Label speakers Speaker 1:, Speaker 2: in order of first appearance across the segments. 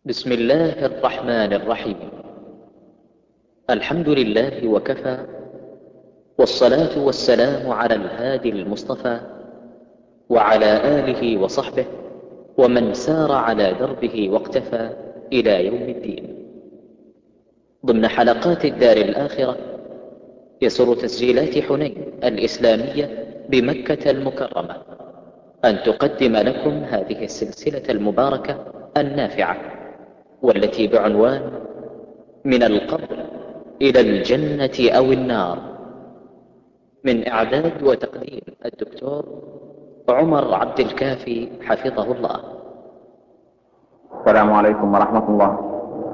Speaker 1: بسم الله الرحمن الرحيم الحمد لله وكفى والصلاة والسلام على الهادي المصطفى وعلى آله وصحبه ومن سار على دربه واقتفى إلى يوم الدين ضمن حلقات الدار الآخرة يسر تسجيلات حنين الإسلامية بمكة المكرمة أن تقدم لكم هذه السلسلة المباركة النافعة والتي بعنوان من القبر إلى الجنة أو النار من إعداد وتقديم الدكتور عمر عبد الكافي حفظه الله
Speaker 2: السلام عليكم ورحمة الله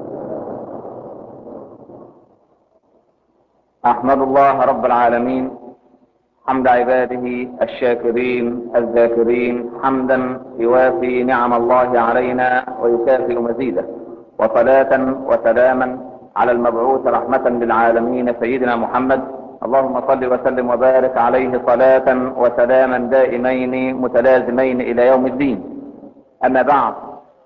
Speaker 2: أحمد الله رب العالمين حمد عباده الشاكرين الذاكرين حمدا يوافي نعم الله علينا ويكافئ مزيده وصلاة وسلاما على المبعوث رحمة للعالمين سيدنا محمد اللهم صل وسلم وبارك عليه صلاة وسلاما دائمين متلازمين إلى يوم الدين أما بعد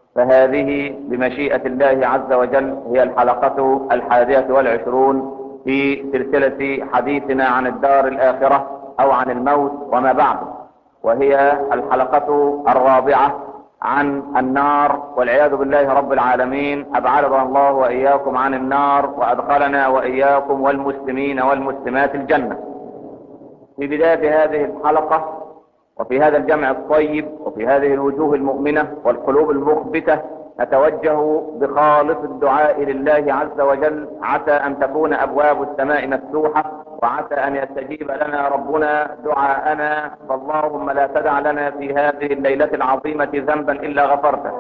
Speaker 2: فهذه بمشيئة الله عز وجل هي الحلقة الحادية والعشرون في سلسلة حديثنا عن الدار الآخرة أو عن الموت وما بعد وهي الحلقة الرابعة عن النار والعياذ بالله رب العالمين أبعدنا الله وإياكم عن النار وأدخلنا وإياكم والمسلمين والمسلمات الجنة في بداية هذه الحلقة وفي هذا الجمع الطيب وفي هذه الوجوه المؤمنة والقلوب المخبتة نتوجه بخالص الدعاء لله عز وجل عسى ان تكون ابواب السماء مفتوحة وعسى ان يستجيب لنا ربنا دعاءنا فاللهم لا تدع لنا في هذه الليلة العظيمة ذنبا الا غفرته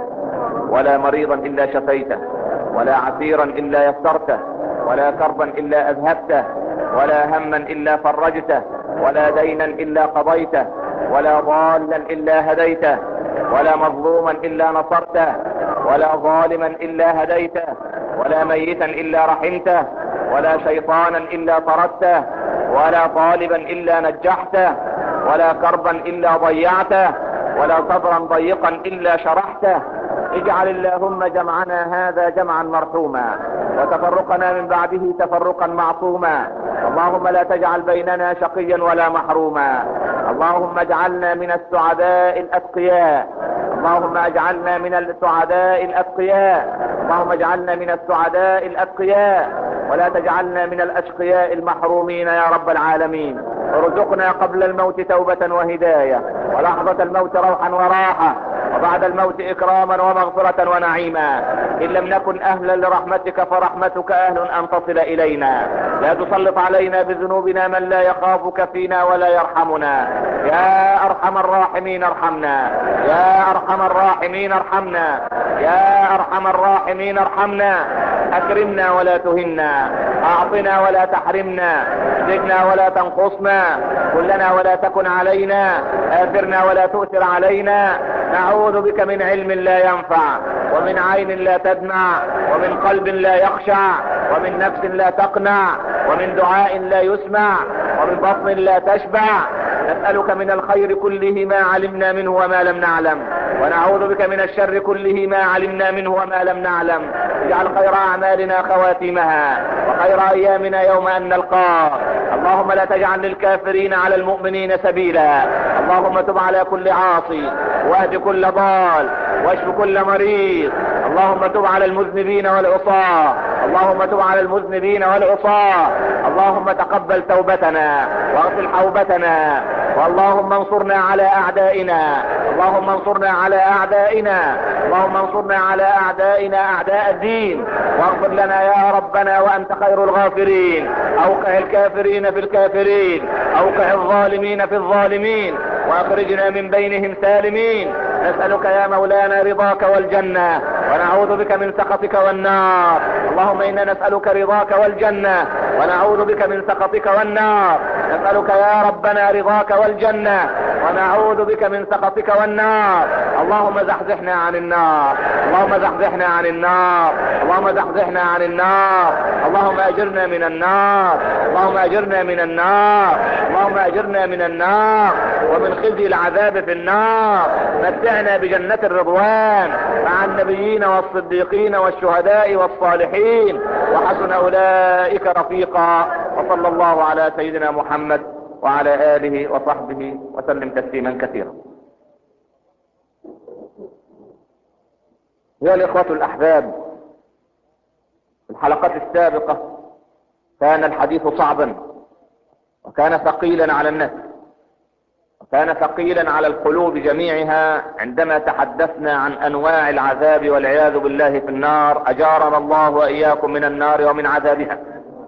Speaker 2: ولا مريضا الا شفيته ولا عسيرا الا يسرته ولا كربا الا اذهبته ولا هما الا فرجته ولا دينا الا قضيته ولا ضالا الا هديته ولا مظلوما الا نصرته ولا ظالما الا هديته ولا ميتا الا رحمته ولا شيطانا الا طردته ولا طالبا الا نجحته ولا كربا الا ضيعته ولا صدرا ضيقا الا شرحته اجعل اللهم جمعنا هذا جمعا مرحوما وتفرقنا من بعده تفرقا معصوما اللهم لا تجعل بيننا شقيا ولا محروما اللهم اجعلنا من السعداء الاتقياء اللهم اجعلنا من السعداء الاتقياء اللهم اجعلنا من السعداء الاتقياء ولا تجعلنا من الاشقياء المحرومين يا رب العالمين ارزقنا قبل الموت توبة وهداية ولحظة الموت روحا وراحة وبعد الموت اكراما ومغفرة ونعيما ان لم نكن اهلا لرحمتك فرحمتك اهل ان تصل الينا لا تسلط علينا بذنوبنا من لا يخافك فينا ولا يرحمنا يا ارحم الراحمين ارحمنا يا ارحم الراحمين ارحمنا يا ارحم الراحمين ارحمنا اكرمنا ولا تهنا اعطنا ولا تحرمنا زدنا ولا تنقصنا كلنا ولا تكن علينا اثرنا ولا تؤثر علينا نعوذ بك من علم لا ينفع ومن عين لا تدمع ومن قلب لا يخشع ومن نفس لا تقنع ومن دعاء لا يسمع ومن بطن لا تشبع نسألك من الخير كله ما علمنا منه وما لم نعلم ونعوذ بك من الشر كله ما علمنا منه وما لم نعلم اجعل خير اعمالنا خواتمها وخير ايامنا يوم ان نلقاه اللهم لا تجعل للكافرين على المؤمنين سبيلا اللهم تب على كل عاصي واهد كل ضال واشف كل مريض اللهم تب على المذنبين والعصاة اللهم تب على المذنبين والعصاة اللهم تقبل توبتنا واغفر حوبتنا واللهم انصرنا على اعدائنا اللهم انصرنا على اعدائنا اللهم انصرنا على اعدائنا اعداء الدين واغفر لنا يا ربنا وانت خير الغافرين اوقع الكافرين في الكافرين اوقع الظالمين في الظالمين واخرجنا من بينهم سالمين نسألك يا مولانا رضاك والجنة ونعوذ بك من سخطك والنار اللهم انا نسألك رضاك والجنة ونعوذ بك من سخطك والنار نسألك يا ربنا رضاك والجنة ونعوذ بك من سخطك والنار اللهم زحزحنا عن النار اللهم زحزحنا عن النار اللهم زحزحنا عن النار اللهم اجرنا من النار اللهم اجرنا من النار اللهم اجرنا من النار ومن خزي العذاب في النار متعنا بجنة الرضوان مع النبيين والصديقين والشهداء والصالحين وحسن اولئك رفيقا وصلى الله على سيدنا محمد وعلى اله وصحبه وسلم تسليما كثيرا يا الاخوة الاحباب في الحلقات السابقة كان الحديث صعبا وكان ثقيلا على الناس وكان ثقيلا على القلوب جميعها عندما تحدثنا عن انواع العذاب والعياذ بالله في النار اجارنا الله واياكم من النار ومن عذابها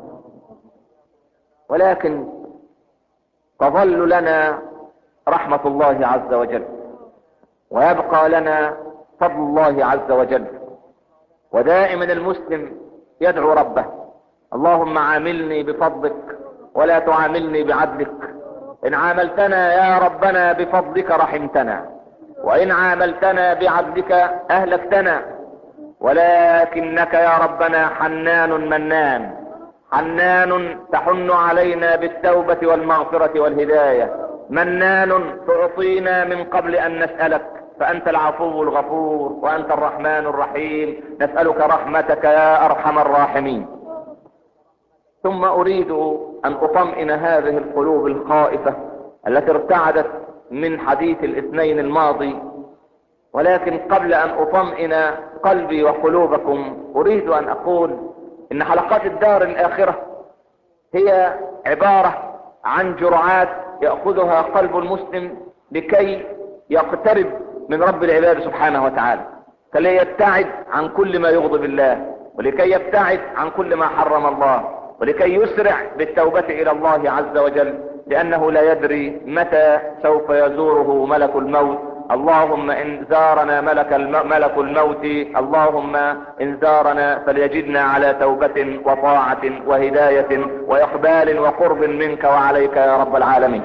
Speaker 2: ولكن تظل لنا رحمة الله عز وجل ويبقى لنا فضل الله عز وجل ودائما المسلم يدعو ربه اللهم عاملني بفضلك ولا تعاملني بعدلك ان عاملتنا يا ربنا بفضلك رحمتنا وان عاملتنا بعدلك اهلكتنا ولكنك يا ربنا حنان منان حنان تحن علينا بالتوبة والمغفرة والهداية منان تعطينا من قبل ان نسألك فانت العفو الغفور وانت الرحمن الرحيم نسألك رحمتك يا ارحم الراحمين ثم اريد ان اطمئن هذه القلوب الخائفة التي ارتعدت من حديث الاثنين الماضي ولكن قبل ان اطمئن قلبي وقلوبكم اريد ان اقول ان حلقات الدار الاخرة هي عبارة عن جرعات يأخذها قلب المسلم لكي يقترب من رب العباد سبحانه وتعالى فلي يبتعد عن كل ما يغضب الله ولكي يبتعد عن كل ما حرم الله ولكي يسرع بالتوبة الى الله عز وجل لانه لا يدري متى سوف يزوره ملك الموت اللهم ان زارنا ملك الم... ملك الموت اللهم ان زارنا فليجدنا على توبة وطاعة وهداية واقبال وقرب منك وعليك يا رب العالمين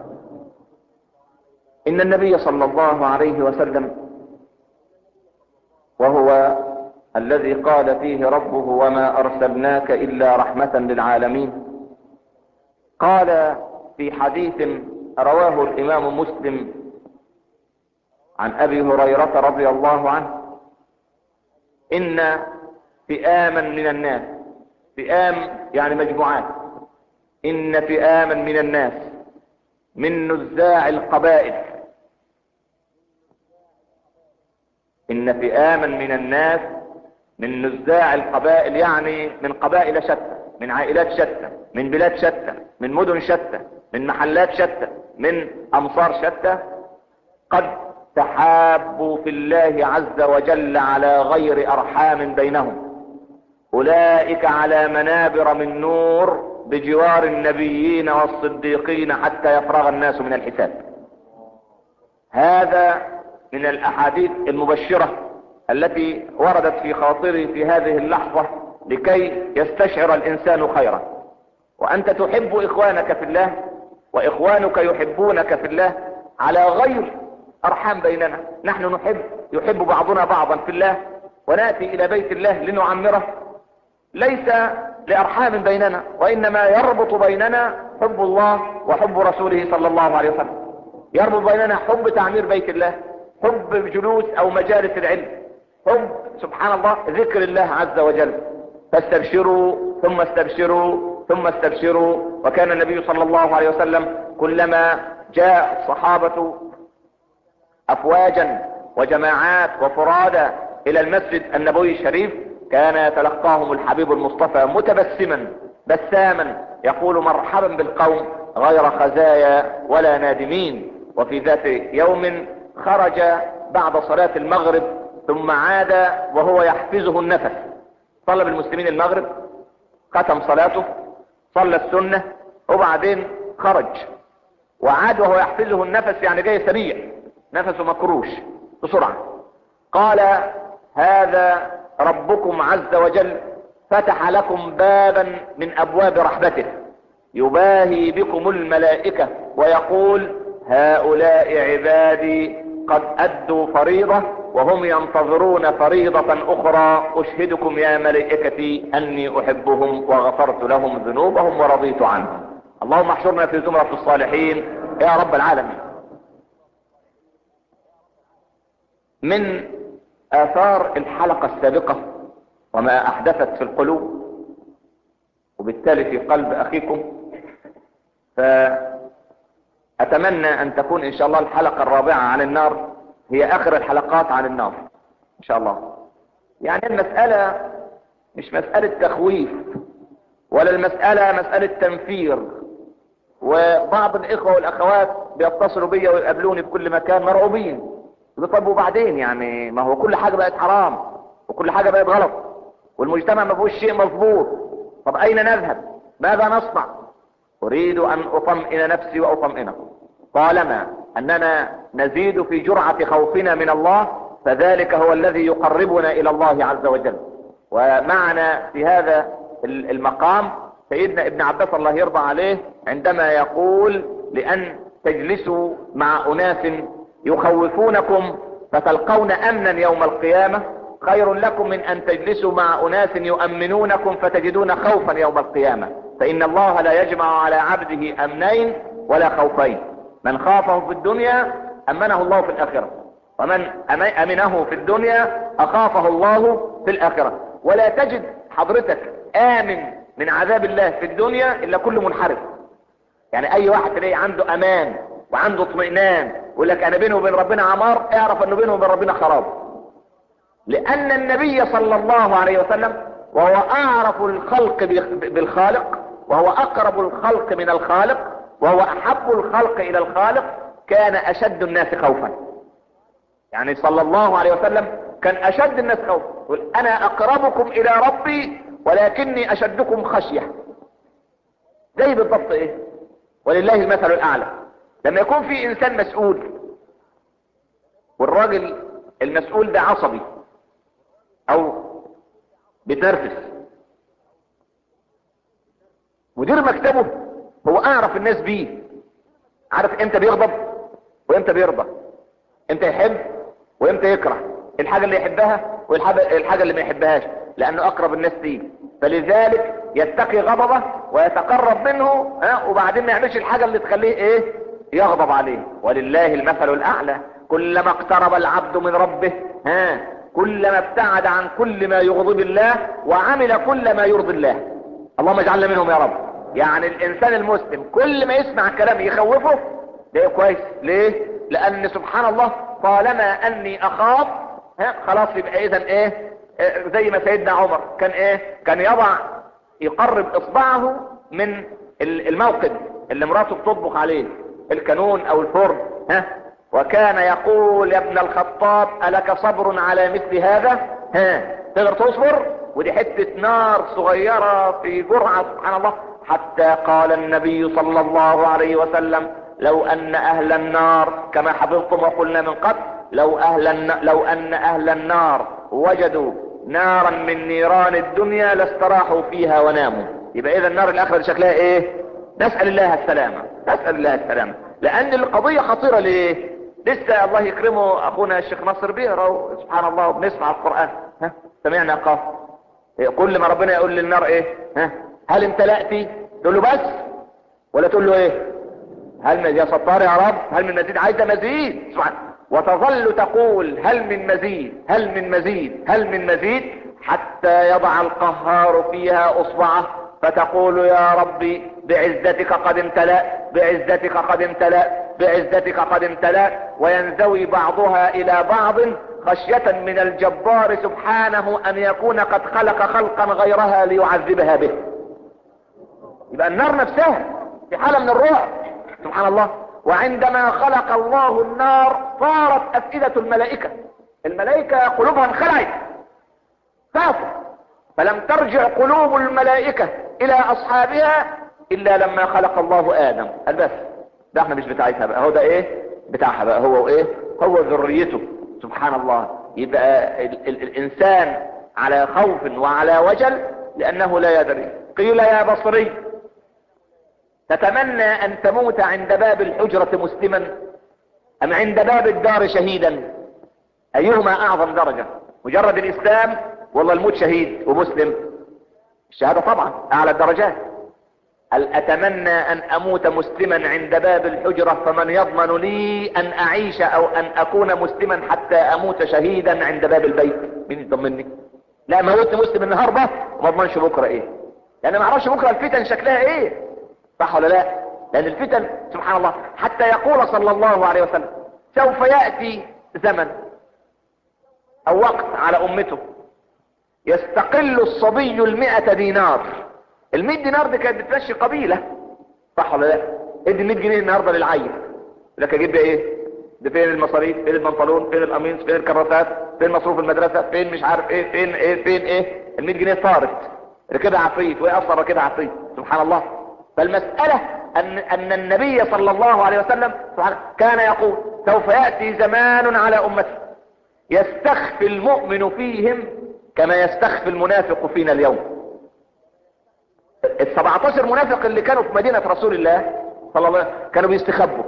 Speaker 2: ان النبي صلى الله عليه وسلم وهو الذي قال فيه ربه وما ارسلناك الا رحمة للعالمين قال في حديث رواه الامام مسلم عن ابي هريرة رضي الله عنه ان فئاما من الناس فئام يعني مجموعات ان فئاما من الناس من نزاع القبائل ان فئاما من الناس من نزاع القبائل يعني من قبائل شتى من عائلات شتى من بلاد شتى من مدن شتى من محلات شتى من امصار شتى قد تحابوا في الله عز وجل على غير ارحام بينهم اولئك على منابر من نور بجوار النبيين والصديقين حتى يفرغ الناس من الحساب هذا من الاحاديث المبشرة التي وردت في خاطري في هذه اللحظة لكي يستشعر الانسان خيرا وانت تحب اخوانك في الله واخوانك يحبونك في الله على غير ارحام بيننا نحن نحب يحب بعضنا بعضا في الله وناتي الى بيت الله لنعمره ليس لارحام بيننا وانما يربط بيننا حب الله وحب رسوله صلى الله عليه وسلم يربط بيننا حب تعمير بيت الله حب جلوس او مجالس العلم حب سبحان الله ذكر الله عز وجل فاستبشروا ثم استبشروا ثم استبشروا وكان النبي صلى الله عليه وسلم كلما جاء الصحابة افواجا وجماعات وفرادى الى المسجد النبوي الشريف كان يتلقاهم الحبيب المصطفى متبسما بساما يقول مرحبا بالقوم غير خزايا ولا نادمين وفي ذات يوم خرج بعد صلاة المغرب ثم عاد وهو يحفزه النفس صلى بالمسلمين المغرب ختم صلاته صلى السنة وبعدين خرج وعاد وهو يحفزه النفس يعني جاي سريع نفسه مكروش بسرعة قال هذا ربكم عز وجل فتح لكم بابا من ابواب رحمته يباهي بكم الملائكة ويقول هؤلاء عبادي قد ادوا فريضة وهم ينتظرون فريضة اخرى اشهدكم يا ملائكتي اني احبهم وغفرت لهم ذنوبهم ورضيت عنهم اللهم احشرنا في زمرة الصالحين يا رب العالمين من اثار الحلقة السابقة وما احدثت في القلوب وبالتالي في قلب اخيكم فاتمنى ان تكون ان شاء الله الحلقة الرابعة عن النار هي اخر الحلقات عن النار ان شاء الله يعني المسألة مش مسألة تخويف ولا المسألة مسألة تنفير وبعض الاخوة والاخوات بيتصلوا بيا ويقابلوني في كل مكان مرعوبين طب وبعدين يعني ما هو كل حاجة بقت حرام وكل حاجة بقت غلط والمجتمع ما فيهوش شيء مظبوط طب اين نذهب ماذا نصنع اريد ان اطمئن نفسي واطمئنكم طالما اننا نزيد في جرعة خوفنا من الله فذلك هو الذي يقربنا الى الله عز وجل ومعنا في هذا المقام سيدنا ابن عباس الله يرضى عليه عندما يقول لان تجلسوا مع اناس يخوفونكم فتلقون امنا يوم القيامة خير لكم من ان تجلسوا مع اناس يؤمنونكم فتجدون خوفا يوم القيامة فان الله لا يجمع على عبده امنين ولا خوفين من خافه في الدنيا امنه الله في الاخرة ومن امنه في الدنيا اخافه الله في الاخرة ولا تجد حضرتك امن من عذاب الله في الدنيا الا كل منحرف يعني اي واحد تلاقي عنده امان وعنده اطمئنان يقول لك انا بينه وبين ربنا عمار اعرف انه بينه وبين ربنا خراب لان النبي صلى الله عليه وسلم وهو اعرف الخلق بالخالق وهو اقرب الخلق من الخالق وهو احب الخلق الى الخالق كان اشد الناس خوفا يعني صلى الله عليه وسلم كان اشد الناس خوفا يقول انا اقربكم الى ربي ولكني اشدكم خشية زي بالضبط ايه ولله المثل الاعلى لما يكون في انسان مسؤول والراجل المسؤول ده عصبي او بتنرفز مدير مكتبه هو اعرف الناس بيه عارف امتى بيغضب وامتى بيرضى امتى يحب وامتى يكره الحاجة اللي يحبها والحاجة اللي ما يحبهاش لانه اقرب الناس ليه فلذلك يتقي غضبه ويتقرب منه ها وبعدين ما يعملش الحاجة اللي تخليه ايه يغضب عليه ولله المثل الاعلى كلما اقترب العبد من ربه ها كلما ابتعد عن كل ما يغضب الله وعمل كل ما يرضي الله اللهم اجعلنا منهم يا رب يعني الانسان المسلم كل ما يسمع كلام يخوفه ده كويس ليه لان سبحان الله طالما اني اخاف ها خلاص يبقى اذا ايه زي ما سيدنا عمر كان ايه كان يضع يقرب اصبعه من الموقد اللي مراته بتطبخ عليه الكانون او الفرن ها وكان يقول يا ابن الخطاب ألك صبر على مثل هذا ها تقدر تصبر ودي حتة نار صغيرة في جرعة سبحان الله حتى قال النبي صلى الله عليه وسلم لو ان اهل النار كما حفظتم وقلنا من قبل لو اهل لو ان اهل النار وجدوا نارا من نيران الدنيا لاستراحوا فيها وناموا يبقى اذا النار الاخرة شكلها ايه نسأل الله السلامة نسأل الله السلامة لان القضية خطيرة ليه لسه الله يكرمه اخونا الشيخ نصر بيقرا سبحان الله وبنسمع القرآن ها سمعنا قاف كل ما ربنا يقول للنار ايه ها هل امتلأتي تقول له بس ولا تقول له ايه هل مزيد يا ستار يا رب هل من مزيد عايزه مزيد سبحان وتظل تقول هل من مزيد هل من مزيد هل من مزيد حتى يضع القهار فيها اصبعه فتقول يا ربي بعزتك قد امتلأ بعزتك قد امتلأ بعزتك قد امتلأ وينزوي بعضها الى بعض خشية من الجبار سبحانه ان يكون قد خلق خلقا غيرها ليعذبها به يبقى النار نفسها في حالة من الرعب سبحان الله وعندما خلق الله النار صارت افئدة الملائكة الملائكة قلوبها انخلعت خافوا فلم ترجع قلوب الملائكة الى اصحابها الا لما خلق الله ادم قال بس ده احنا مش بتاعتها بقى هو ده ايه بتاعها بقى هو وايه هو ذريته سبحان الله يبقى ال ال الانسان على خوف وعلى وجل لانه لا يدري قيل يا بصري تتمنى ان تموت عند باب الحجرة مسلما ام عند باب الدار شهيدا ايهما اعظم درجة مجرد الاسلام والله الموت شهيد ومسلم الشهادة طبعا اعلى الدرجات هل اتمنى ان اموت مسلما عند باب الحجرة فمن يضمن لي ان اعيش او ان اكون مسلما حتى اموت شهيدا عند باب البيت مين يضمني لا موت مسلم النهارده وما اضمنش بكره ايه لان ما اعرفش بكره الفتن شكلها ايه صح ولا لا لان الفتن سبحان الله حتى يقول صلى الله عليه وسلم سوف ياتي زمن او وقت على امته يستقل الصبي المئة دينار المئة دينار دي كانت بتمشي قبيلة صح ولا لا ادي 100 جنيه النهارده للعيل لك اجيب بيها ايه ده فين المصاريف فين البنطلون فين القميص فين الكراسات فين مصروف المدرسة فين مش عارف ايه فين ايه فين ايه ال 100 جنيه صارت ركبها عفريت وايه اصلا ركبها عفريت سبحان الله فالمسألة ان ان النبي صلى الله عليه وسلم سبحانه كان يقول سوف يأتي زمان على امتي يستخفي المؤمن فيهم كما يستخفي المنافق فينا اليوم ال 17 منافق اللي كانوا في مدينة رسول الله صلى الله عليه وسلم كانوا بيستخبوا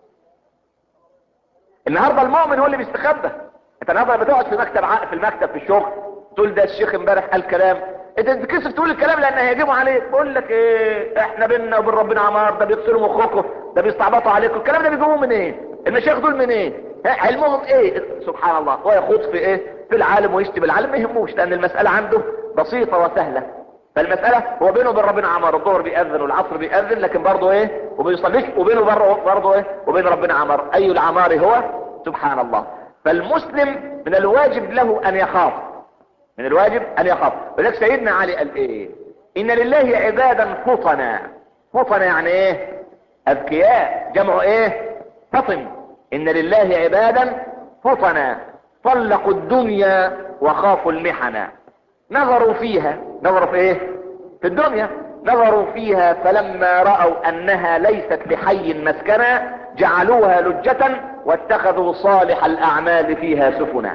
Speaker 2: النهاردة المؤمن هو اللي بيستخبى انت النهاردة بتقعد في مكتب عقل في المكتب في الشغل تقول ده الشيخ امبارح قال كلام انت تتكسف تقول الكلام لان هيجيبوا عليك بقول لك ايه احنا بينا وبين ربنا عمار ده بيغسلوا مخكم ده بيستعبطوا عليكم الكلام ده بيجيبوه منين المشايخ دول منين علمهم ايه سبحان الله هو يخوض في ايه في العالم ويشتم العالم ما يهموش لان المسألة عنده بسيطة وسهلة فالمسألة هو بينه وبين ربنا عمار الظهر بيأذن والعصر بيأذن لكن برضه ايه وبيصليش وبينه برضه ايه وبين ربنا عمار اي العمار هو سبحان الله فالمسلم من الواجب له ان يخاف من الواجب ان يخاف ولذلك سيدنا علي قال ايه ان لله عبادا فطنا فطنا يعني ايه اذكياء جمع ايه فطن ان لله عبادا فطنا طلقوا الدنيا وخافوا المحنة نظروا فيها نظروا في ايه في الدنيا نظروا فيها فلما رأوا انها ليست لحي مسكنا جعلوها لجة واتخذوا صالح الاعمال فيها سفنا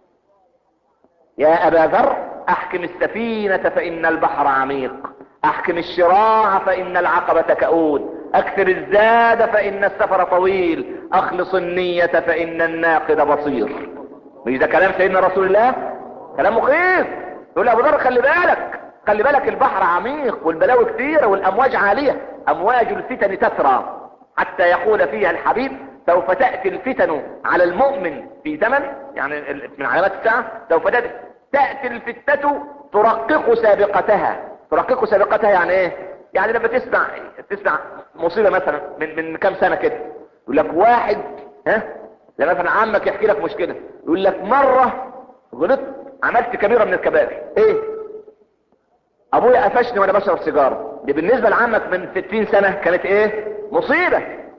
Speaker 2: يا ابا ذر احكم السفينة فان البحر عميق احكم الشراع فان العقبة كؤود اكثر الزاد فان السفر طويل اخلص النية فان الناقد بصير مش ده كلام سيدنا رسول الله كلام مخيف يقول ابو ذر خلي بالك خلي بالك البحر عميق والبلاوي كتيرة والامواج عالية امواج الفتن تترى حتى يقول فيها الحبيب سوف تأتي الفتن على المؤمن في زمن يعني من علامات الساعة سوف تأتي, تأتي الفتة ترقق سابقتها ترقق سابقتها يعني ايه يعني لما تسمع تسمع مصيبة مثلا من من كام سنة كده يقول لك واحد ها لما مثلا عمك يحكي لك مشكلة يقول لك مرة غلطت عملت كبيرة من الكبائر ايه ابويا قفشني وانا بشرب سيجارة دي بالنسبة لعمك من 60 سنة كانت ايه مصيبة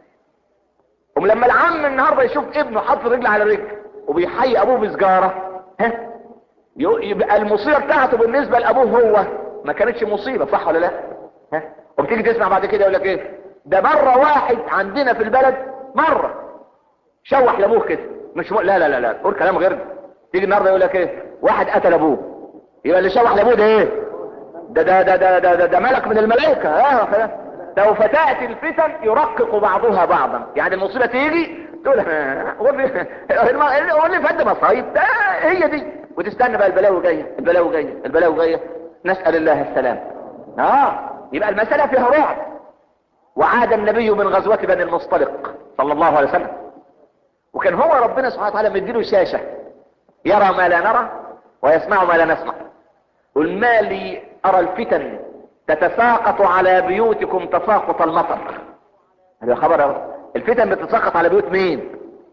Speaker 2: ولما العم النهاردة يشوف ابنه حاطط رجل على رجل وبيحيي ابوه بسجارة ها يبقى المصيبة بتاعته بالنسبة لابوه هو ما كانتش مصيبة صح ولا لا ها وبتيجي تسمع بعد كده يقول لك ايه ده مرة واحد عندنا في البلد مرة شوح لابوه كده مش م... لا لا لا لا قول كلام غير ده تيجي النهارده يقول لك ايه واحد قتل ابوه يبقى اللي شوح لابوه ده ايه ده ده ده ده ده, ده, ده ملك من الملائكه اه سوف تاتي الفتن يرقق بعضها بعضا يعني المصيبه تيجي تقول هو اللي فد مصايب ده هي دي وتستنى بقى البلاوي جايه البلاوي جايه البلاوي جايه نسال الله السلام اه يبقى المساله فيها رعب وعاد النبي من غزوه بني المصطلق صلى الله عليه وسلم وكان هو ربنا سبحانه وتعالى مديله شاشة يرى ما لا نرى ويسمع ما لا نسمع قل ما لي أرى الفتن تتساقط على بيوتكم تساقط المطر هذا خبر الفتن بتتساقط على بيوت مين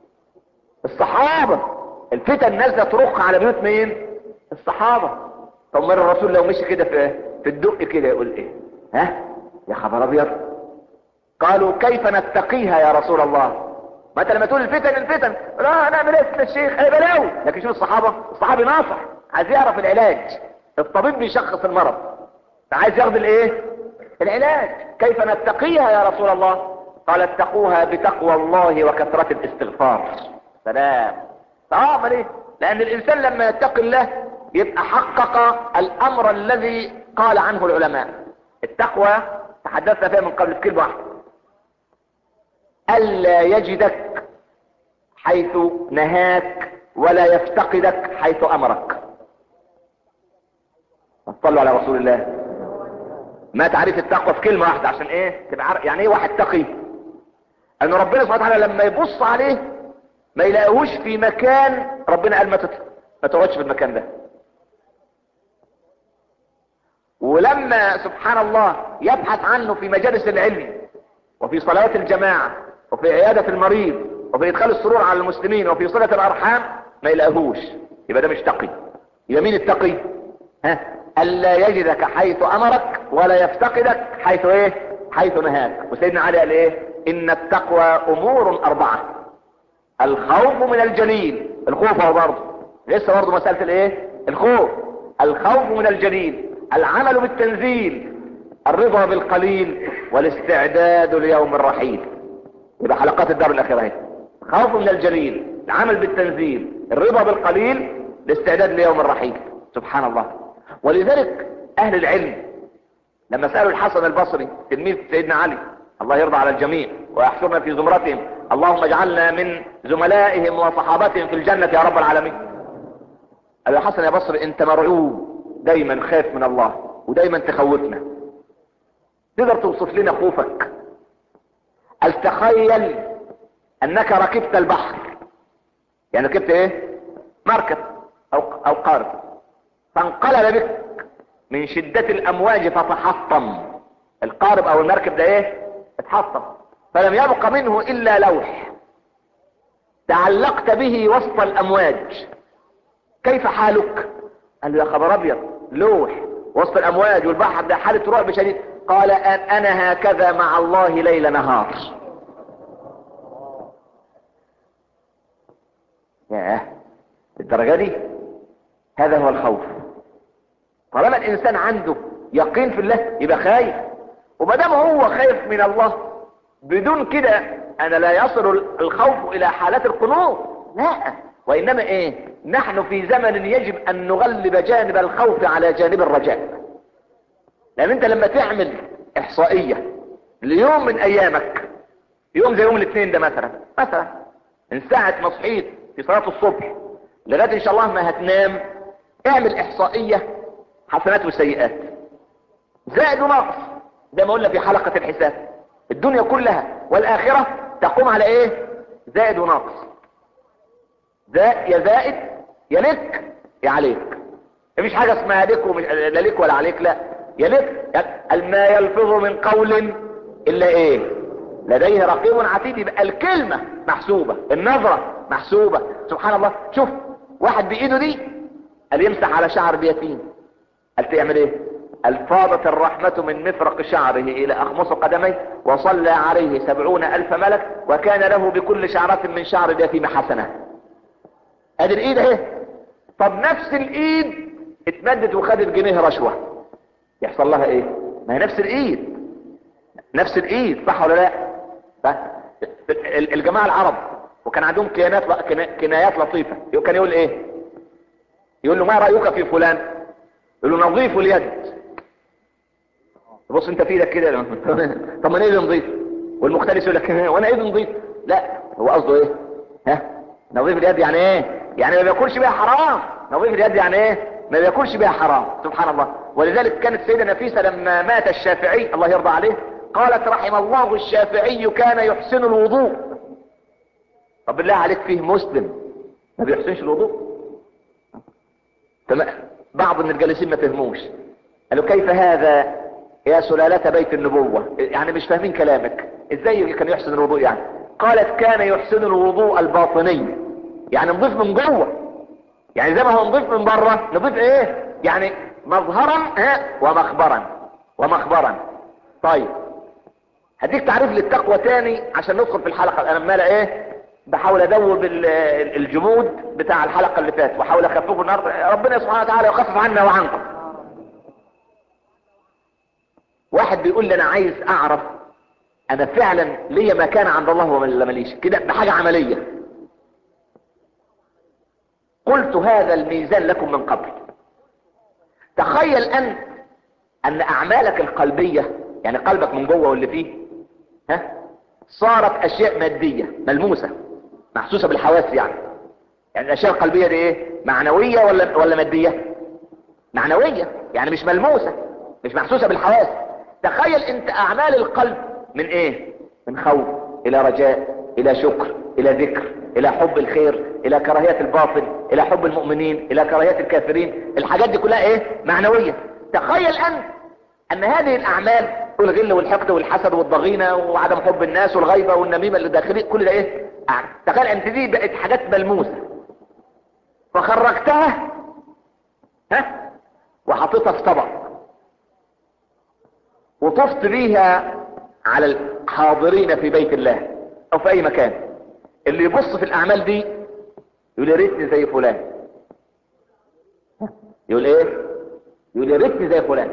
Speaker 2: الصحابة الفتن نازلة ترق على بيوت مين الصحابة طب مر الرسول لو مشي كده في في الدق كده يقول ايه ها يا خبر ابيض قالوا كيف نتقيها يا رسول الله ما انت لما تقول الفتن الفتن لا نعمل ايه يا الشيخ اي بلاوي لكن شوف الصحابة الصحابي ناصح عايز يعرف العلاج الطبيب بيشخص المرض عايز ياخد الايه العلاج كيف نتقيها يا رسول الله قال اتقوها بتقوى الله وكثرة الاستغفار سلام اه ليه لان الانسان لما يتقي الله يبقى حقق الامر الذي قال عنه العلماء التقوى تحدثنا فيها من قبل في كلمة واحدة الا يجدك حيث نهاك ولا يفتقدك حيث امرك صلوا على رسول الله ما تعريف التقوى في كلمة واحدة عشان ايه تبقى عارف يعني ايه واحد تقي ان ربنا سبحانه وتعالى لما يبص عليه ما يلاقيهوش في مكان ربنا قال ما تت- ما تقعدش في المكان ده ولما سبحان الله يبحث عنه في مجالس العلم وفي صلوات الجماعة وفي عيادة المريض وفي ادخال السرور على المسلمين وفي صلة الارحام ما يلاقيهوش يبقى ده مش تقي يبقى مين التقي ها الا يجدك حيث امرك ولا يفتقدك حيث ايه حيث نهاك وسيدنا علي قال ايه ان التقوى امور اربعة الخوف من الجليل الخوف هو برضه لسه برضه مسألة الايه الخوف الخوف من الجليل العمل بالتنزيل الرضا بالقليل والاستعداد ليوم الرحيل يبقى حلقات الدار الاخيرة اهي خوف من الجليل العمل بالتنزيل الرضا بالقليل الاستعداد ليوم الرحيل سبحان الله ولذلك اهل العلم لما سألوا الحسن البصري تلميذ سيدنا علي الله يرضى على الجميع ويحشرنا في زمرتهم اللهم اجعلنا من زملائهم وصحابتهم في الجنة يا رب العالمين قال يا حسن يا بصري انت مرعوب دايما خايف من الله ودايما تخوفنا تقدر توصف لنا خوفك قال تخيل انك ركبت البحر يعني ركبت ايه مركب او او قارب فانقلب بك من شدة الامواج فتحطم القارب او المركب ده ايه اتحطم فلم يبق منه الا لوح تعلقت به وسط الامواج كيف حالك قال له يا خبر ابيض لوح وسط الامواج والبحر ده حالة رعب شديد قال أن انا هكذا مع الله ليل نهار ياه الدرجة دي هذا هو الخوف طالما الانسان عنده يقين في الله يبقى خايف ومادام هو خايف من الله بدون كده انا لا يصل الخوف الى حالات القنوط لا وانما ايه نحن في زمن يجب ان نغلب جانب الخوف على جانب الرجاء لان انت لما تعمل احصائية ليوم من ايامك يوم زي يوم الاثنين ده مثلا مثلا من ساعة ما صحيت في صلاة الصبح لغاية ان شاء الله ما هتنام اعمل احصائية حسنات وسيئات زائد ونقص زي ما قلنا في حلقة الحساب الدنيا كلها والاخرة تقوم على ايه زائد ونقص زائد يا زائد يا لك يا عليك مفيش حاجة اسمها لك ومش لا لك ولا عليك لا يا لك قال ما يلفظ من قول الا ايه لديه رقيب عتيد يبقى الكلمة محسوبة النظرة محسوبة سبحان الله شوف واحد بايده دي قال يمسح على شعر بيتيم قال تعمل ايه قال فاضت الرحمة من مفرق شعره الى اخمص قدميه وصلى عليه سبعون الف ملك وكان له بكل شعرة من شعر اليتيم حسنة ادي الايد اهي طب نفس الايد اتمدت وخدت جنيه رشوة يحصل لها ايه ما هي نفس الايد نفس الايد صح ولا لا صح؟ الجماعة العرب وكان عندهم كيانات كنايات لطيفة كان يقول ايه يقول له ما رأيك في فلان يقول له نظيف اليد بص انت في ايدك كده طب ما انا ايدي نظيف والمختلف يقول لك وانا ايدي نظيف لا هو قصده ايه ها نظيف اليد يعني ايه يعني ما بياكلش بيها حرام نظيف اليد يعني ايه ما بياكلش بيها حرام سبحان الله ولذلك كانت سيدة نفيسة لما مات الشافعي الله يرضى عليه قالت رحم الله الشافعي كان يحسن الوضوء طب بالله عليك فيه مسلم ما بيحسنش الوضوء تمام بعض من الجالسين ما فهموش قالوا كيف هذا يا سلالة بيت النبوة يعني مش فاهمين كلامك ازاي كان يحسن الوضوء يعني قالت كان يحسن الوضوء الباطني يعني نضيف من جوه يعني زي ما هو نضيف من بره نضيف ايه يعني مظهرا ها ومخبرا ومخبرا طيب هديك تعريف للتقوى تاني عشان ندخل في الحلقة انا مالة ايه بحاول ادوب الجمود بتاع الحلقة اللي فاتت واحاول اخففه النهارده ربنا سبحانه وتعالى يخفف عنا وعنكم واحد بيقول لي انا عايز اعرف انا فعلا ليا مكان عند الله ولا ماليش كده بحاجة عملية قلت هذا الميزان لكم من قبل تخيل انت ان اعمالك القلبية يعني قلبك من جوه واللي فيه ها صارت اشياء مادية ملموسة محسوسة بالحواس يعني يعني الاشياء القلبية دي ايه معنوية ولا ولا مادية معنوية يعني مش ملموسة مش محسوسة بالحواس تخيل انت اعمال القلب من ايه من خوف الى رجاء الى شكر الى ذكر الى حب الخير الى كراهية الباطل الى حب المؤمنين الى كراهية الكافرين الحاجات دي كلها ايه معنوية تخيل انت ان هذه الاعمال الغل والحقد والحسد والضغينة وعدم حب الناس والغيبة والنميمة اللي داخلين كل ده ايه تخيل انت دي بقت حاجات ملموسة فخرجتها ها وحطيتها في طبق وطفت بيها على الحاضرين في بيت الله او في اي مكان اللي يبص في الاعمال دي يقول يا ريتني زي فلان يقول ايه يقول يا ريتني زي فلان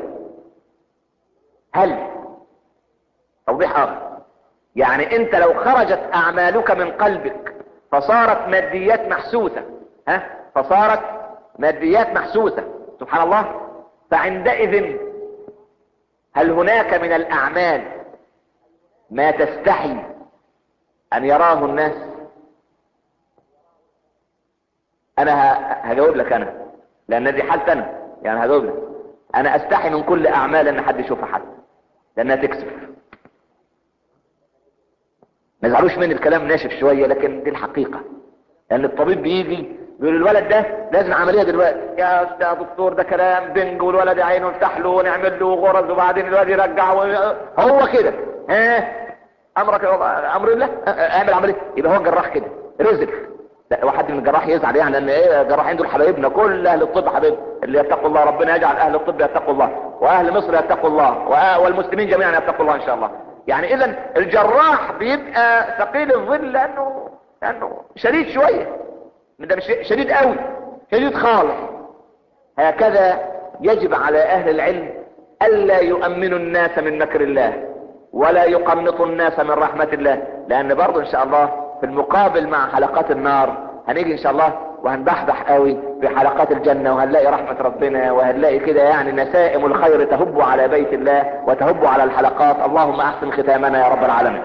Speaker 2: هل توضيح اخر يعني انت لو خرجت اعمالك من قلبك فصارت ماديات محسوسة ها فصارت ماديات محسوسة سبحان الله فعندئذ هل هناك من الاعمال ما تستحي ان يراه الناس انا هجاوب لك انا لان دي حالتي انا يعني هجاوب لك انا استحي من كل اعمال ان حد يشوفها حد لانها تكسف ما يزعلوش من الكلام ناشف شوية لكن دي الحقيقة لان الطبيب بيجي يقول الولد ده لازم عملية دلوقتي يا استاذ دكتور ده كلام بنج والولد عينه نفتح له ونعمل له غرز وبعدين الولد يرجع و... هو كده ها امرك امر الله اعمل عملية يبقى هو الجراح كده رزق لا واحد من الجراح يزعل يعني لان ايه الجراحين دول حبايبنا كل اهل الطب حبايب اللي يتقوا الله ربنا يجعل اهل الطب يتقوا الله واهل مصر يتقوا الله والمسلمين جميعا يتقوا الله ان شاء الله يعني اذا الجراح بيبقى ثقيل الظل لانه لانه شديد شوية ده مش شديد قوي شديد خالص هكذا يجب على اهل العلم الا يؤمنوا الناس من مكر الله ولا يقنطوا الناس من رحمة الله لان برضو ان شاء الله في المقابل مع حلقات النار هنيجي ان شاء الله وهنبحبح قوي في حلقات الجنة وهنلاقي رحمة ربنا وهنلاقي كده يعني نسائم الخير تهب على بيت الله وتهب على الحلقات اللهم احسن ختامنا يا رب العالمين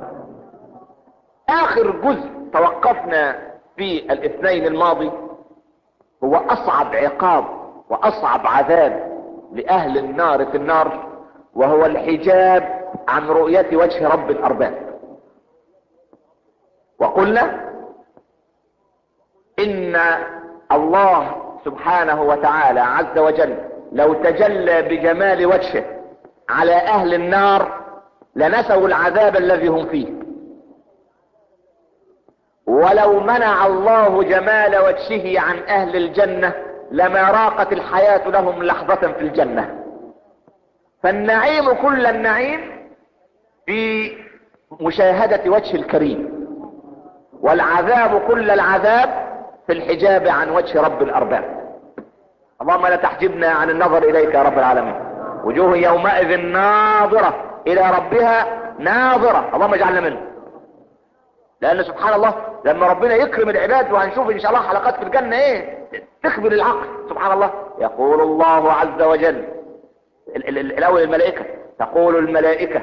Speaker 2: اخر جزء توقفنا في الاثنين الماضي هو اصعب عقاب واصعب عذاب لاهل النار في النار وهو الحجاب عن رؤية وجه رب الارباب وقلنا ان الله سبحانه وتعالى عز وجل لو تجلى بجمال وجهه على اهل النار لنسوا العذاب الذي هم فيه ولو منع الله جمال وجهه عن اهل الجنة لما راقت الحياة لهم لحظة في الجنة فالنعيم كل النعيم في مشاهدة وجه الكريم والعذاب كل العذاب في الحجاب عن وجه رب الارباب اللهم لا تحجبنا عن النظر اليك يا رب العالمين وجوه يومئذ ناظرة الى ربها ناظرة اللهم اجعلنا منه لان سبحان الله لما ربنا يكرم العباد وهنشوف ان شاء الله حلقات في الجنة ايه تخبر العقل سبحان الله يقول الله عز وجل ال ال ال الاول الملائكة تقول الملائكة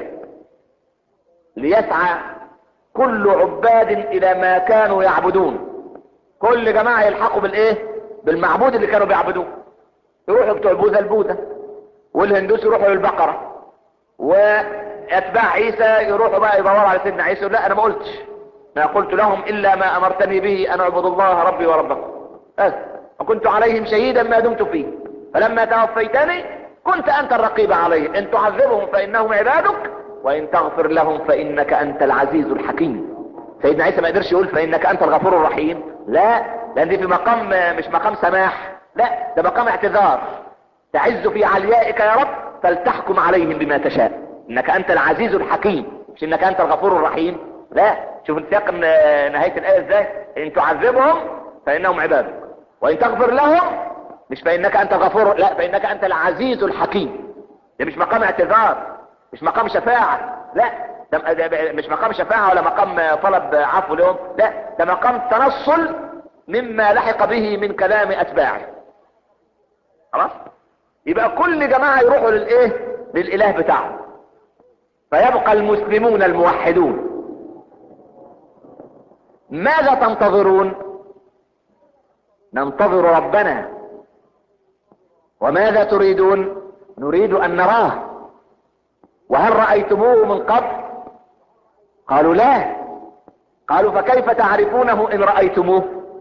Speaker 2: ليسعى كل عباد الى ما كانوا يعبدون كل جماعة يلحقوا بالايه بالمعبود اللي كانوا بيعبدوه يروحوا بتوع البوذا البوذا والهندوس يروحوا للبقرة واتباع عيسى يروحوا بقى يدوروا على سيدنا عيسى لا انا ما قلتش ما قلت لهم الا ما امرتني به ان اعبد الله ربي وربكم بس وكنت عليهم شهيدا ما دمت فيه فلما توفيتني كنت انت الرقيب عليهم ان تعذبهم فانهم عبادك وان تغفر لهم فانك انت العزيز الحكيم سيدنا عيسى ما قدرش يقول فانك انت الغفور الرحيم لا لان دي في مقام مش مقام سماح لا ده مقام اعتذار تعز في عليائك يا رب فلتحكم عليهم بما تشاء انك انت العزيز الحكيم مش انك انت الغفور الرحيم لا شوف السياق نهاية الايه ازاي ان تعذبهم فانهم عبادك وان تغفر لهم مش فانك انت الغفور لا فانك انت العزيز الحكيم ده مش مقام اعتذار مش مقام شفاعة لا ده مش مقام شفاعة ولا مقام طلب عفو لهم لا ده مقام تنصل مما لحق به من كلام اتباعه خلاص يبقى كل جماعة يروحوا للايه للاله بتاعهم فيبقى المسلمون الموحدون ماذا تنتظرون ننتظر ربنا وماذا تريدون نريد ان نراه وهل رأيتموه من قبل قالوا لا قالوا فكيف تعرفونه ان رأيتموه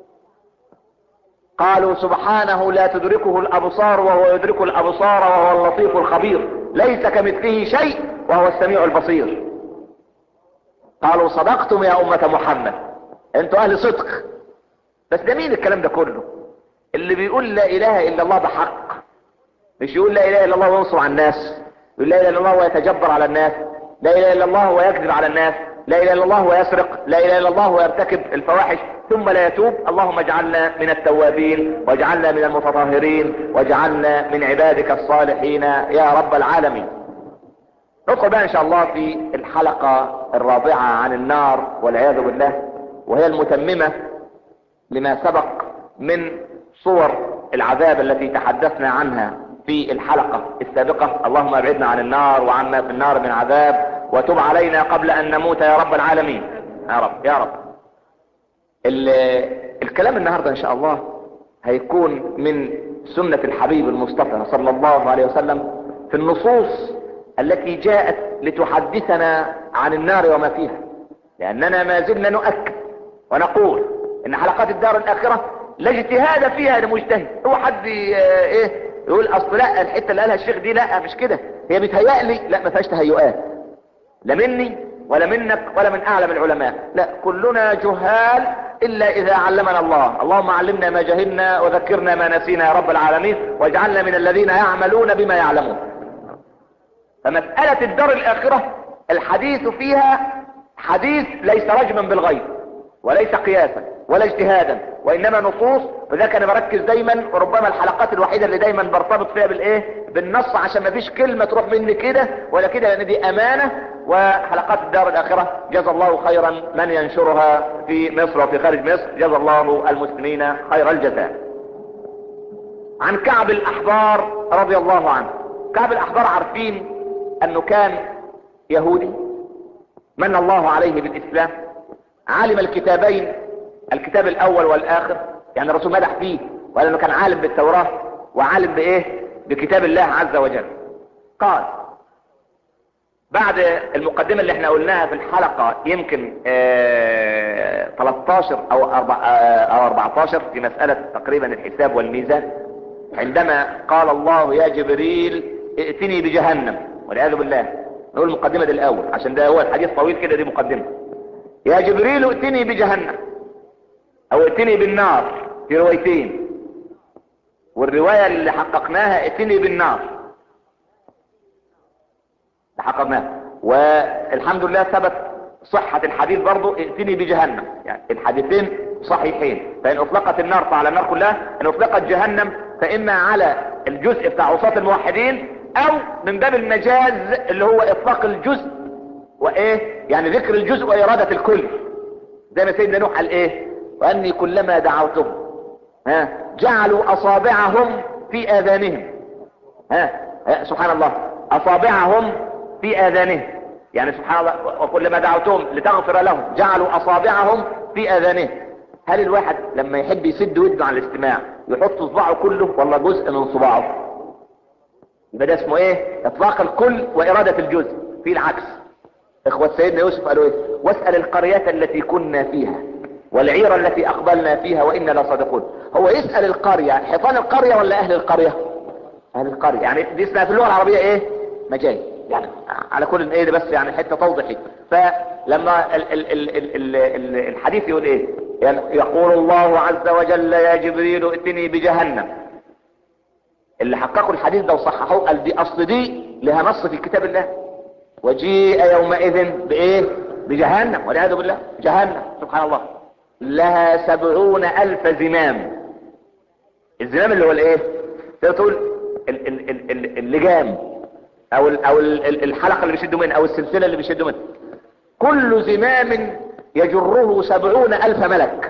Speaker 2: قالوا سبحانه لا تدركه الابصار وهو يدرك الابصار وهو اللطيف الخبير ليس كمثله شيء وهو السميع البصير قالوا صدقتم يا امة محمد انتوا اهل صدق بس ده مين الكلام ده كله اللي بيقول لا اله الا الله بحق مش يقول لا اله الا الله وينصر على الناس يقول لا اله الا الله ويتجبر على الناس لا اله الا الله ويكذب على الناس لا اله الا الله ويسرق لا اله الا الله ويرتكب الفواحش ثم لا يتوب اللهم اجعلنا من التوابين واجعلنا من المتطهرين واجعلنا من عبادك الصالحين يا رب العالمين ندخل بقى ان شاء الله في الحلقة الرابعة عن النار والعياذ بالله وهي المتممة لما سبق من صور العذاب التي تحدثنا عنها في الحلقة السابقة اللهم ابعدنا عن النار وعنا في النار من عذاب وتب علينا قبل ان نموت يا رب العالمين يا رب يا رب الكلام النهاردة ان شاء الله هيكون من سنة الحبيب المصطفى صلى الله عليه وسلم في النصوص التي جاءت لتحدثنا عن النار وما فيها لاننا ما زلنا نؤكد ونقول ان حلقات الدار الاخرة لا اجتهاد فيها لمجتهد هو حد ايه يقول اصل لا الحته اللي قالها الشيخ دي لا مش كده هي بتهيألي لا ما فيهاش تهيؤات لا مني ولا منك ولا من اعلم العلماء لا كلنا جهال الا اذا علمنا الله اللهم علمنا ما جهلنا وذكرنا ما نسينا يا رب العالمين واجعلنا من الذين يعملون بما يعلمون فمسألة الدار الاخرة الحديث فيها حديث ليس رجما بالغيب وليس قياسا ولا اجتهادا وانما نصوص وذلك انا بركز دايما وربما الحلقات الوحيدة اللي دايما برتبط فيها بالايه بالنص عشان ما فيش كلمة تروح مني كده ولا كده لان دي امانة وحلقات الدار الاخرة جزا الله خيرا من ينشرها في مصر وفي خارج مصر جزا الله المسلمين خير الجزاء عن كعب الاحبار رضي الله عنه كعب الاحبار عارفين انه كان يهودي من الله عليه بالاسلام عالم الكتابين الكتاب الاول والاخر يعني الرسول مدح فيه وقال انه كان عالم بالتوراة وعالم بايه بكتاب الله عز وجل قال بعد المقدمة اللي احنا قلناها في الحلقة يمكن اه 13 او, او 14 في مسألة تقريبا الحساب والميزان عندما قال الله يا جبريل ائتني بجهنم والعياذ بالله نقول المقدمة دي الاول عشان ده هو الحديث طويل كده دي مقدمة يا جبريل ائتني بجهنم او ائتني بالنار في روايتين والرواية اللي حققناها ائتني بالنار حققناها والحمد لله ثبت صحة الحديث برضو ائتني بجهنم يعني الحديثين صحيحين فإن أطلقت النار فعلى النار كلها إن أطلقت جهنم فإما على الجزء بتاع عصاة الموحدين أو من باب المجاز اللي هو إطلاق الجزء وإيه يعني ذكر الجزء وإرادة الكل زي ما سيدنا نوح قال إيه وأني كلما دعوتهم ها جعلوا أصابعهم في آذانهم ها سبحان الله أصابعهم في آذانهم يعني سبحان الله وكلما دعوتهم لتغفر لهم جعلوا أصابعهم في آذانهم هل الواحد لما يحب يسد ودنه على الاستماع يحط صباعه كله ولا جزء من صباعه يبقى ده اسمه ايه اطلاق الكل وإرادة الجزء في العكس اخوة سيدنا يوسف قالوا ايه واسأل القرية التي كنا فيها والعيرة التي اقبلنا فيها وإنا لصادقون هو يسأل القرية حيطان القرية ولا اهل القرية اهل القرية يعني دي اسمها في اللغة العربية ايه مجاي يعني على كل ايه بس يعني حتة توضحي فلما ال ال ال ال ال الحديث يقول ايه يعني يقول الله عز وجل يا جبريل ائتني بجهنم اللي حققوا الحديث ده وصححوه قال دي اصل دي لها نص في كتاب الله وجيء يومئذ بايه بجهنم والعياذ بالله جهنم سبحان الله لها سبعون الف زمام الزمام اللي هو الايه تقول اللجام او او الحلقة اللي بيشدوا منها او السلسلة اللي بيشدوا منها كل زمام يجره سبعون الف ملك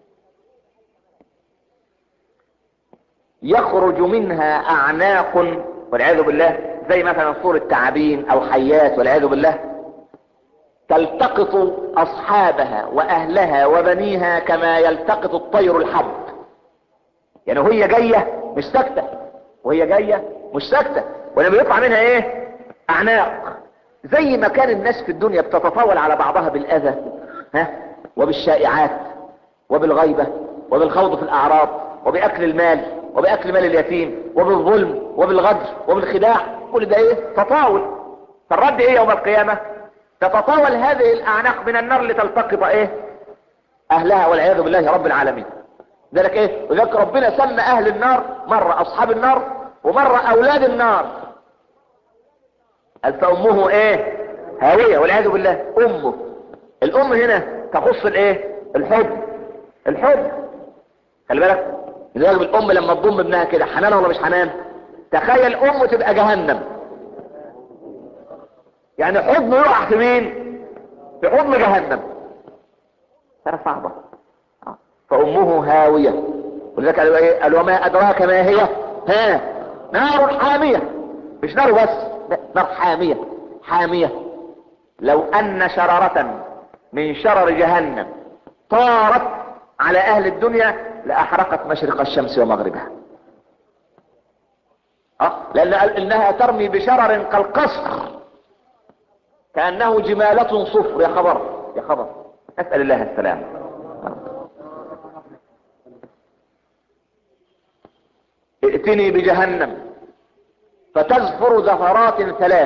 Speaker 2: يخرج منها اعناق والعياذ بالله زي مثلا صورة تعابين او حيات والعياذ بالله تلتقط اصحابها واهلها وبنيها كما يلتقط الطير الحب يعني وهي جاية مش ساكتة وهي جاية مش ساكتة ولما يطلع منها ايه اعناق زي ما كان الناس في الدنيا بتتطاول على بعضها بالاذى ها وبالشائعات وبالغيبة وبالخوض في الاعراض وباكل المال وباكل مال اليتيم وبالظلم وبالغدر وبالخداع كل ده ايه تطاول فالرد ايه يوم القيامة تتطاول هذه الاعناق من النار لتلتقط ايه اهلها والعياذ بالله رب العالمين ذلك ايه وذلك ربنا سمى اهل النار مرة اصحاب النار ومرة اولاد النار قال فامه ايه هاوية والعياذ بالله امه الام هنا تخص الايه الحب الحب خلي بالك لذلك الام لما تضم ابنها كده حنان ولا مش حنان تخيل ام تبقى جهنم يعني حضن يقع في مين في حضن جهنم ترى صعبة فامه هاوية ولذلك قالوا ايه قالوا وما ادراك ما هي ها نار حامية مش نار بس لا نار حامية حامية لو ان شررة من شرر جهنم طارت على اهل الدنيا لاحرقت مشرق الشمس ومغربها اه لان قال انها ترمي بشرر كالقصر كأنه جمالة صفر يا خبر يا خبر اسأل الله السلام ائتني بجهنم فتزفر زفرات ثلاث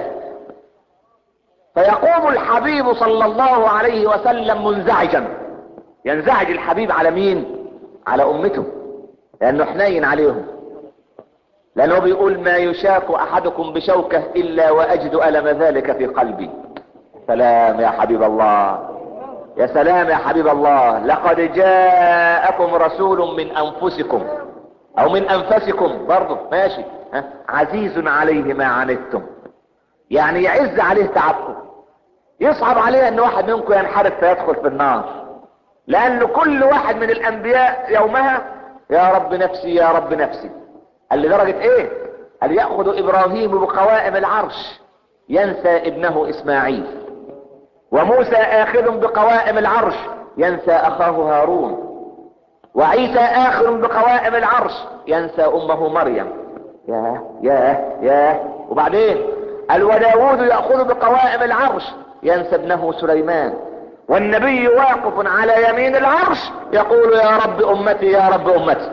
Speaker 2: فيقوم الحبيب صلى الله عليه وسلم منزعجا ينزعج الحبيب على مين على امته لانه حنين عليهم لانه بيقول ما يشاك احدكم بشوكة الا واجد الم ذلك في قلبي سلام يا حبيب الله يا سلام يا حبيب الله لقد جاءكم رسول من انفسكم او من انفسكم برضه ماشي ها؟ عزيز عليه ما عنتم يعني يعز عليه تعبكم يصعب عليه ان واحد منكم ينحرف فيدخل في النار لان كل واحد من الانبياء يومها يا رب نفسي يا رب نفسي قال لدرجة ايه قال يأخذ ابراهيم بقوائم العرش ينسى ابنه اسماعيل وموسى اخذ بقوائم العرش ينسى اخاه هارون وعيسى اخذ بقوائم العرش ينسى امه مريم يا يا يا وبعدين قال وداود يأخذ بقوائم العرش ينسى ابنه سليمان والنبي واقف على يمين العرش يقول يا رب امتي يا رب امتي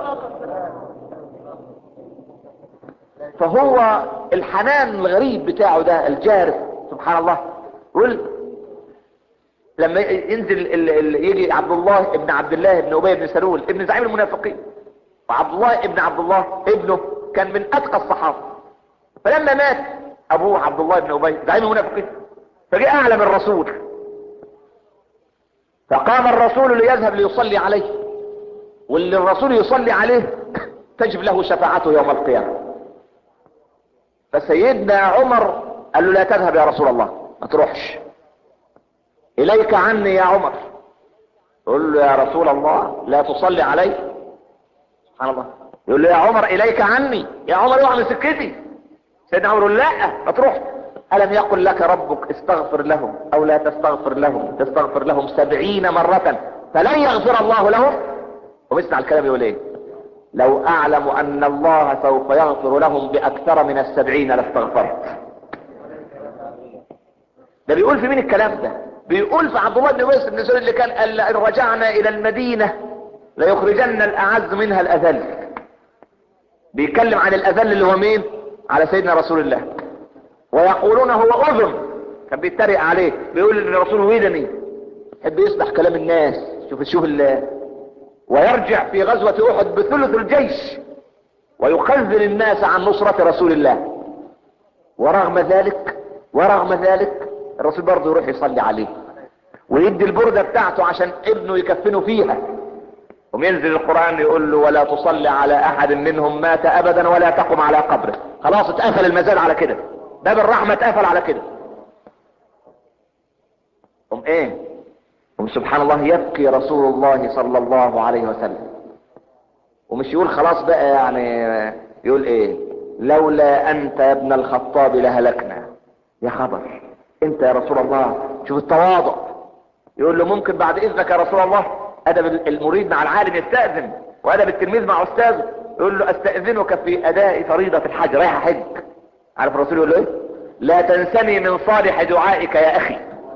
Speaker 2: فهو الحنان الغريب بتاعه ده الجارف سبحان الله يقول لما ينزل ال ال يجي عبد الله ابن عبد الله ابن ابي بن سلول ابن زعيم المنافقين وعبد الله ابن عبد الله ابنه كان من اتقى الصحابه فلما مات ابوه عبد الله بن ابي زعيم المنافقين فجاء اعلم الرسول فقام الرسول ليذهب ليصلي عليه واللي الرسول يصلي عليه تجب له شفاعته يوم القيامه فسيدنا عمر قال له لا تذهب يا رسول الله ما تروحش اليك عني يا عمر يقول له يا رسول الله لا تصلي علي سبحان الله يقول له يا عمر اليك عني يا عمر اوعى من سكتي سيدنا عمر يقول لا ما تروح ألم يقل لك ربك استغفر لهم أو لا تستغفر لهم تستغفر لهم سبعين مرة فلن يغفر الله لهم ومسمع الكلام يقول ايه لو أعلم أن الله سوف يغفر لهم بأكثر من السبعين لاستغفرت ده بيقول في مين الكلام ده بيقول في عبد الله بن ويس بن سلول اللي كان قال إن رجعنا إلى المدينة ليخرجن الأعز منها الأذل بيتكلم عن الأذل اللي هو مين على سيدنا رسول الله ويقولون هو اذن كان بيتريق عليه بيقول ان الرسول ودني يحب يصلح كلام الناس شوف شوف الله ويرجع في غزوة احد بثلث الجيش ويخذل الناس عن نصرة رسول الله ورغم ذلك ورغم ذلك الرسول برضه يروح يصلي عليه ويدي البردة بتاعته عشان ابنه يكفنه فيها وينزل القرآن يقول له ولا تصلي على احد منهم مات ابدا ولا تقم على قبره خلاص اتقفل المزاد على كده باب الرحمة اتقفل على كده قم ايه قم سبحان الله يبكي رسول الله صلى الله عليه وسلم ومش يقول خلاص بقى يعني يقول ايه لولا انت يا ابن الخطاب لهلكنا يا خبر انت يا رسول الله شوف التواضع يقول له ممكن بعد اذنك يا رسول الله ادب المريد مع العالم يستأذن وادب التلميذ مع استاذه يقول له استأذنك في اداء فريضة الحج رايح حج عارف الرسول يقول له ايه لا تنسني من صالح دعائك يا اخي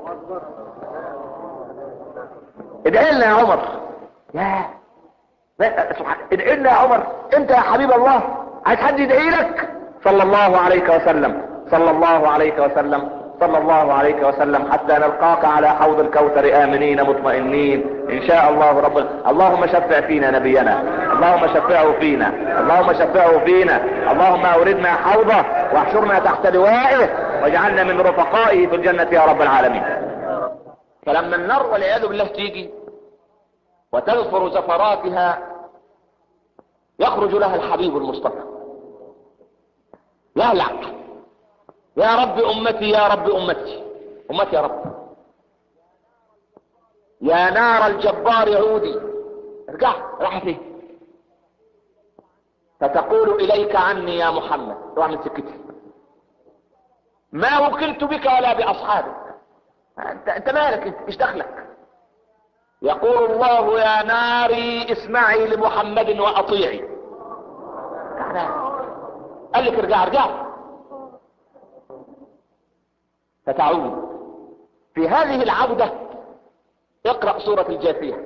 Speaker 2: ادعي لنا يا عمر يا سبحان ادعي لنا يا عمر انت يا حبيب الله عايز حد يدعي لك صلى الله عليك وسلم صلى الله عليك وسلم صلى الله عليك وسلم حتى نلقاك على حوض الكوثر آمنين مطمئنين إن شاء الله رب اللهم شفع فينا نبينا اللهم شفعه فينا اللهم شفعه فينا اللهم أوردنا حوضه واحشرنا تحت لوائه واجعلنا من رفقائه في الجنة يا رب العالمين فلما النار والعياذ بالله تيجي وتذفر زفراتها يخرج لها الحبيب المصطفى يهلع يا رب امتي يا رب امتي امتي يا رب يا نار الجبار عودي ارجع راح فين فتقول اليك عني يا محمد روح من سكتي ما وكلت بك ولا باصحابك انت انت مالك انت ايش دخلك يقول الله يا ناري اسمعي لمحمد واطيعي قال لك ارجع ارجع فتعود في هذه العودة اقرأ سورة الجاثية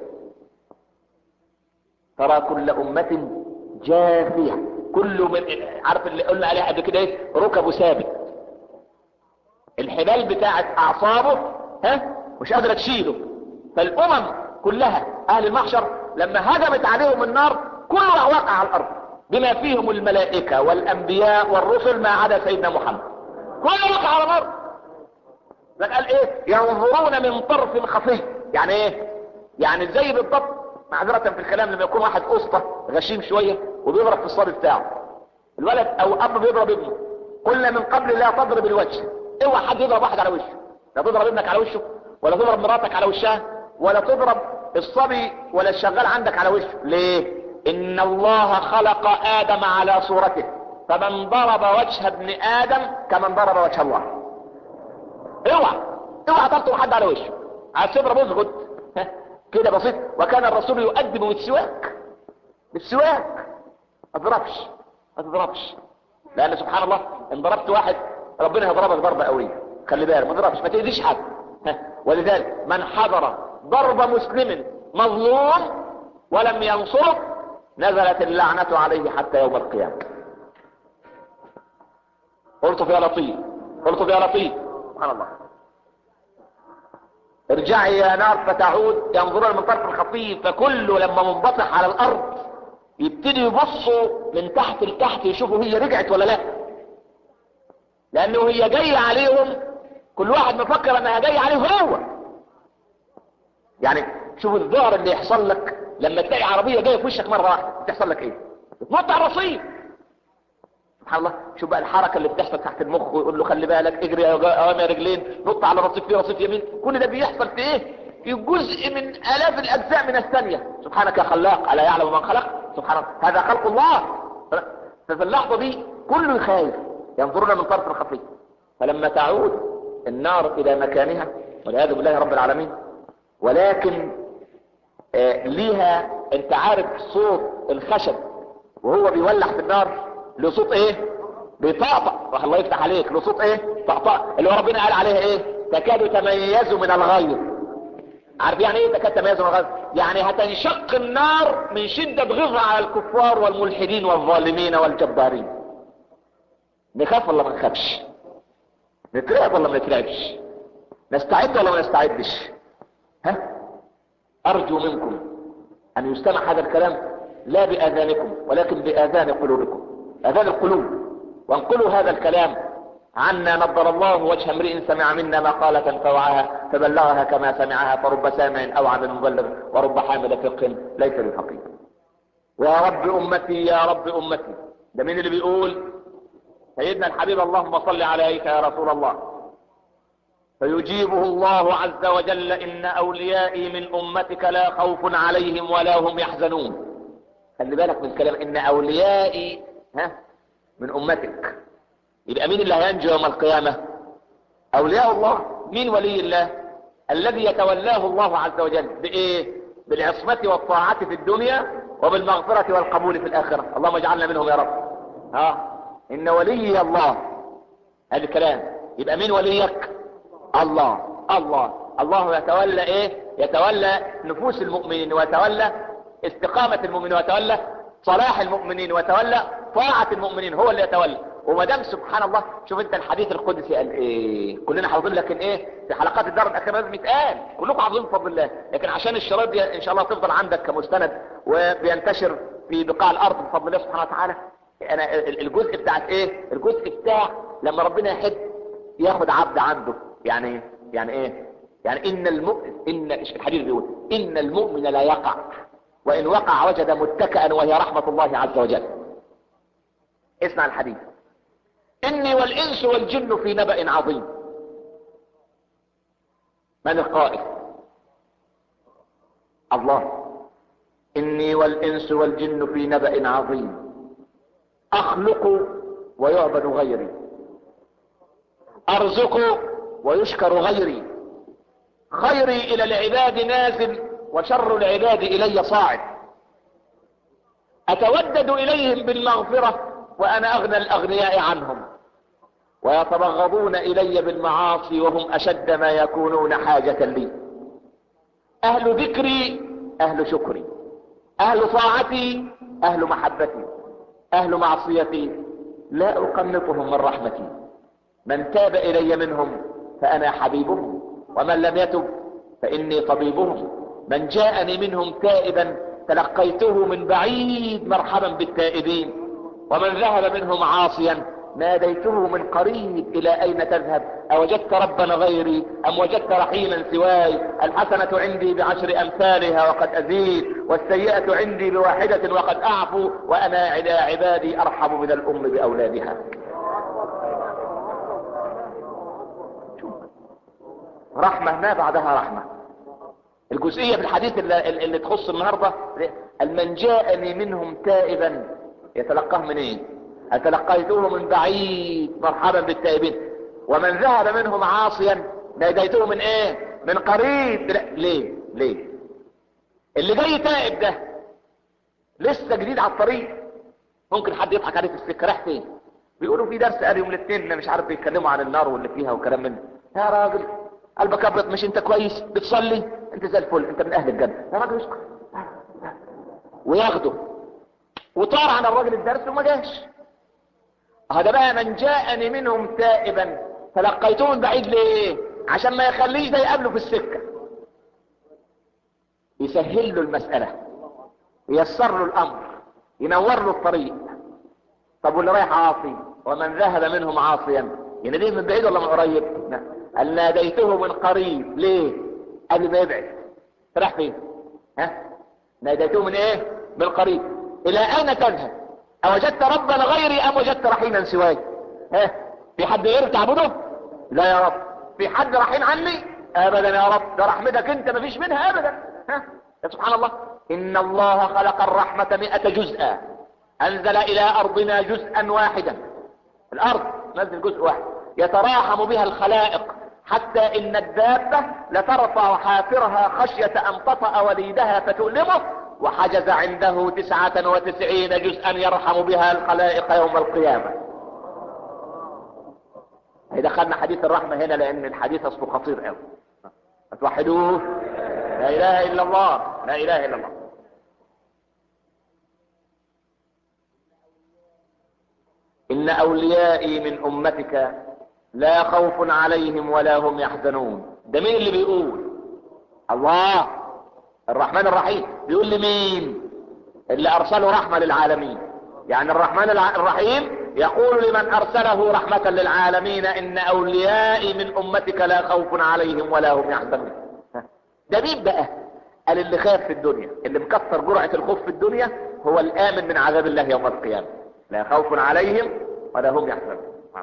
Speaker 2: ترى كل أمة جاثية كل من عارف اللي قلنا عليها قبل كده ايه ركبه ثابت الحبال بتاعت اعصابه ها مش قادرة تشيله فالامم كلها اهل المحشر لما هجمت عليهم النار كلها وقع على الارض بما فيهم الملائكة والانبياء والرسل ما عدا سيدنا محمد كله وقع على الارض ده قال ايه ينظرون من طرف خفي يعني ايه يعني زي بالضبط معذرة في الكلام لما يكون واحد اسطى غشيم شوية وبيضرب في الصاد بتاعه الولد او اب بيضرب ابنه قلنا من قبل لا تضرب الوجه اوعى حد يضرب واحد على وشه لا تضرب ابنك على وشه ولا تضرب مراتك على وشها ولا تضرب الصبي ولا الشغال عندك على وشه ليه ان الله خلق ادم على صورته فمن ضرب وجه ابن ادم كمن ضرب وجه الله اوعى اوعى تلطم حد على وشه على الصدر بزغد كده بسيط وكان الرسول يؤدب بالسواك بالسواك ما تضربش ما تضربش لان سبحان الله ان ضربت واحد ربنا هيضربك ضربه قويه خلي بالك ما تضربش ما تاذيش حد ولذلك من حضر ضرب مسلم مظلوم ولم ينصره نزلت اللعنة عليه حتى يوم القيامة قلت يا لطيف قلت يا لطيف سبحان الله ارجعي يا نار فتعود ينظرون من طرف الخفيف فكله لما منبطح على الارض يبتدي يبصوا من تحت لتحت يشوفوا هي رجعت ولا لا لانه هي جاية عليهم كل واحد مفكر انها جاية عليه هو يعني شوف الظهر اللي يحصل لك لما تلاقي عربية جاية في وشك مرة واحدة بتحصل لك ايه تنط على الرصيف سبحان الله شوف بقى الحركة اللي بتحصل تحت المخ ويقول له خلي بالك اجري يا اوامر رجلين نط على رصيف في رصيف يمين كل ده بيحصل في ايه في جزء من الاف الاجزاء من الثانية سبحانك يا خلاق الا يعلم من خلق سبحان الله هذا خلق الله ففي اللحظة دي كله خايف ينظرون من طرف الخفي فلما تعود النار الى مكانها والعياذ بالله رب العالمين ولكن آه ليها انت عارف صوت الخشب وهو بيولع في النار له صوت ايه بيطقطق راح الله يفتح عليك له صوت ايه طقطق اللي هو ربنا قال عليها ايه تكاد تميز من الغيظ عارف يعني ايه تكاد تميز من الغيظ يعني هتنشق النار من شدة غيظها على الكفار والملحدين والظالمين والجبارين نخاف ولا ما نخافش نترعب ولا ما نترعبش نستعد ولا ما نستعدش ها ارجو منكم ان يستمع هذا الكلام لا باذانكم ولكن باذان قلوبكم اذان القلوب وانقلوا هذا الكلام عنا نضر الله وجه امرئ سمع منا مقالة فوعاها فبلغها كما سمعها فرب سامع او عبد مبلغ ورب حامل فقه ليس بفقيه يا رب امتي يا رب امتي ده مين اللي بيقول سيدنا الحبيب اللهم صل عليك يا رسول الله فيجيبه الله عز وجل ان اوليائي من امتك لا خوف عليهم ولا هم يحزنون خلي بالك من الكلام ان اوليائي ها من امتك يبقى مين اللي هينجو يوم القيامة اولياء الله مين ولي الله الذي يتولاه الله عز وجل بايه بالعصمة والطاعة في الدنيا وبالمغفرة والقبول في الاخرة اللهم اجعلنا منهم يا رب ها ان ولي الله هذا الكلام يبقى مين وليك الله الله الله يتولى ايه يتولى نفوس المؤمنين ويتولى استقامة المؤمنين ويتولى صلاح المؤمنين ويتولى طاعة المؤمنين هو اللي يتولى وما دام سبحان الله شوف انت الحديث القدسي قال ايه كلنا حافظين لكن ايه في حلقات الدار الاخيره لازم يتقال كلكم حافظين بفضل الله لكن عشان الشرايط دي ان شاء الله تفضل عندك كمستند وبينتشر في بقاع الارض بفضل الله سبحانه وتعالى انا الجزء بتاعت ايه الجزء بتاع لما ربنا يحب ياخد عبد عنده يعني ايه يعني ايه يعني ان المؤمن ان الحديث بيقول ان المؤمن لا يقع وان وقع وجد متكئا وهي رحمة الله عز وجل اسمع الحديث اني والانس والجن في نبأ عظيم من القائل الله اني والانس والجن في نبأ عظيم اخلق ويعبد غيري ارزق ويشكر غيري خيري الى العباد نازل وشر العباد الي صاعد اتودد اليهم بالمغفرة وانا اغنى الاغنياء عنهم ويتبغضون الي بالمعاصي وهم اشد ما يكونون حاجة لي اهل ذكري اهل شكري اهل طاعتي اهل محبتي اهل معصيتي لا اقنطهم من رحمتي من تاب الي منهم فانا حبيبهم ومن لم يتب فاني طبيبهم من جاءني منهم تائبا تلقيته من بعيد مرحبا بالتائبين ومن ذهب منهم عاصيا ناديته من قريب الى اين تذهب اوجدت ربا غيري ام وجدت رحيما سواي الحسنة عندي بعشر امثالها وقد ازيد والسيئة عندي بواحدة وقد اعفو وانا على عبادي ارحم من الام باولادها رحمة ما بعدها رحمة الجزئية في الحديث اللي, اللي تخص النهاردة من جاءني منهم تائبا يتلقاه من ايه اتلقيته من بعيد مرحبا بالتائبين ومن ذهب منهم عاصيا ناديته من ايه من قريب لا. ليه ليه اللي جاي تائب ده لسه جديد على الطريق ممكن حد يضحك عليه في السكه راح فين بيقولوا في درس قال يوم الاثنين مش عارف بيتكلموا عن النار واللي فيها وكلام من يا راجل قلبك ابيض مش انت كويس بتصلي انت زي الفل انت من اهل الجنه يا راجل اسكت وياخده وطار عن الراجل الدرس وما جاش هذا بقى من جاءني منهم تائبا تلقيته من بعيد ليه عشان ما يخليش ده يقابله في السكة يسهل له المسألة ييسر له الامر ينور له الطريق طب واللي رايح عاصي ومن ذهب منهم عاصيا يناديه من بعيد ولا من قريب قال ناديته من قريب ليه قبل ما يبعد راح فين ها ناديته من ايه من قريب الى اين تذهب اوجدت ربا غيري ام وجدت رحيما سواي ها في حد غيرك تعبده لا يا رب في حد رحيم عني ابدا يا رب ده رحمتك انت مفيش منها ابدا ها سبحان الله ان الله خلق الرحمة مئة جزءا انزل الى ارضنا جزءا واحدا الارض نزل جزء واحد يتراحم بها الخلائق حتى ان الدابة لترفع حافرها خشية ان تطأ وليدها فتؤلمه وحجز عنده تسعة وتسعين جزءا يرحم بها الخلائق يوم القيامة دخلنا حديث الرحمة هنا لان الحديث اصله خطير قوي فتوحدوه لا اله الا الله لا اله الا الله ان اوليائي من امتك لا خوف عليهم ولا هم يحزنون ده مين اللي بيقول الله الرحمن الرحيم بيقول لمين اللي ارسله رحمة للعالمين يعني الرحمن الرحيم يقول لمن ارسله رحمة للعالمين ان اوليائي من امتك لا خوف عليهم ولا هم يحزنون ده مين بقى قال اللي خاف في الدنيا اللي مكسر جرعة الخوف في الدنيا هو الامن من عذاب الله يوم القيامة لا خوف عليهم ولا هم يحزنون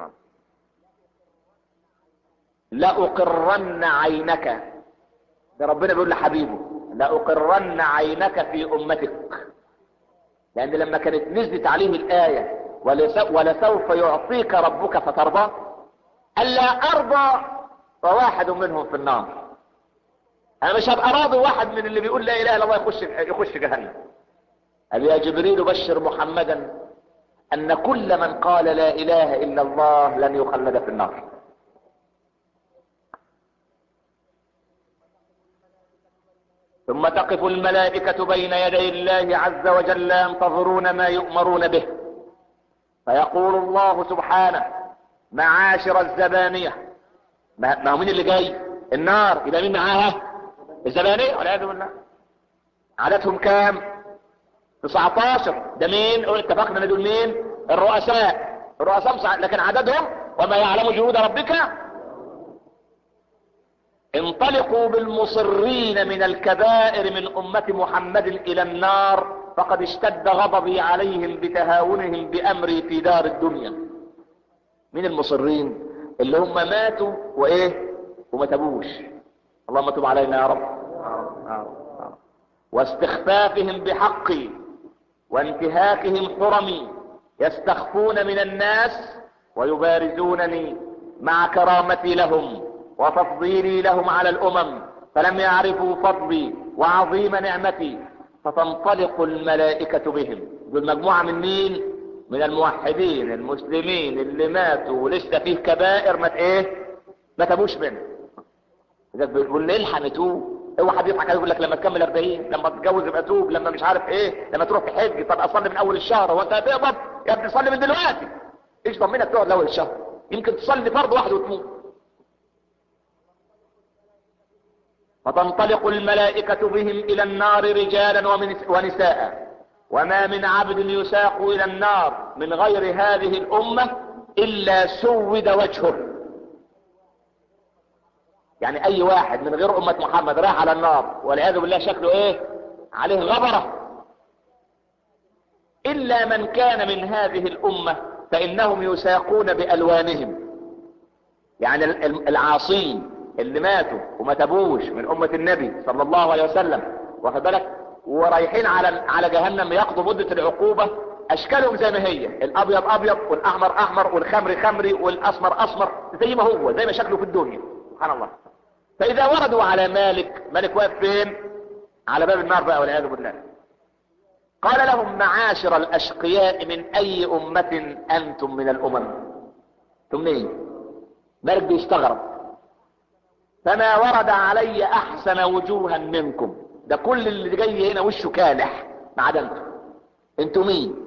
Speaker 2: لأقرن عينك ده ربنا بيقول لحبيبه لأقرن عينك في أمتك لأن لما كانت نزلت عليه الآية ولسوف يعطيك ربك فترضى ألا أرضى فواحد منهم في النار انا مش هبقى راضي واحد من اللي بيقول لا اله الا الله يخش يخش جهنم قال يا جبريل بشر محمدا ان كل من قال لا اله الا الله لن يخلد في النار ثم تقف الملائكة بين يدي الله عز وجل ينتظرون ما يؤمرون به فيقول الله سبحانه معاشر الزبانية ما هو مين اللي جاي النار يبقى مين معاها الزبانية والعياذ بالله عددهم كام 19 ده مين اتفقنا ان دول مين الرؤساء الرؤساء لكن عددهم وما يعلم جنود ربك انطلقوا بالمصرين من الكبائر من أمة محمد إلى النار فقد اشتد غضبي عليهم بتهاونهم بأمري في دار الدنيا من المصرين اللي هم ماتوا وإيه وما تبوش اللهم تب علينا يا رب واستخفافهم بحقي وانتهاكهم حرمي يستخفون من الناس ويبارزونني مع كرامتي لهم وتفضيلي لهم على الامم فلم يعرفوا فضلي وعظيم نعمتي فتنطلق الملائكة بهم دول مجموعة من مين من الموحدين المسلمين اللي ماتوا ولسه فيه كبائر ما ايه ما تبوش منه بيقول ليه الحق نتوب اوعى حد يضحك يقول لك لما تكمل 40 لما تتجوز يبقى توب لما مش عارف ايه لما تروح تحج طب اصلي من اول الشهر هو انت هتقبض يا ابني صلي من دلوقتي ايش ضمنك تقعد لاول الشهر يمكن تصلي فرض واحد وتموت فتنطلق الملائكة بهم إلى النار رجالا ونساء وما من عبد يساق إلى النار من غير هذه الأمة إلا سود وجهه يعني أي واحد من غير أمة محمد راح على النار والعياذ بالله شكله إيه عليه غبرة إلا من كان من هذه الأمة فإنهم يساقون بألوانهم يعني العاصين اللي ماتوا وما تبوش من امة النبي صلى الله عليه وسلم واخد بالك ورايحين على على جهنم يقضوا مدة العقوبة اشكالهم زي ما هي الابيض ابيض والاحمر احمر والخمري خمري والاسمر اسمر زي ما هو زي ما شكله في الدنيا سبحان الله فاذا وردوا على مالك مالك واقف فين على باب النار بقى والعياذ بالله قال لهم معاشر الاشقياء من اي امة انتم من الامم انتم مين مالك بيستغرب فما ورد علي احسن وجوها منكم ده كل اللي جاي هنا وشه كالح ما عدا انتوا انتوا مين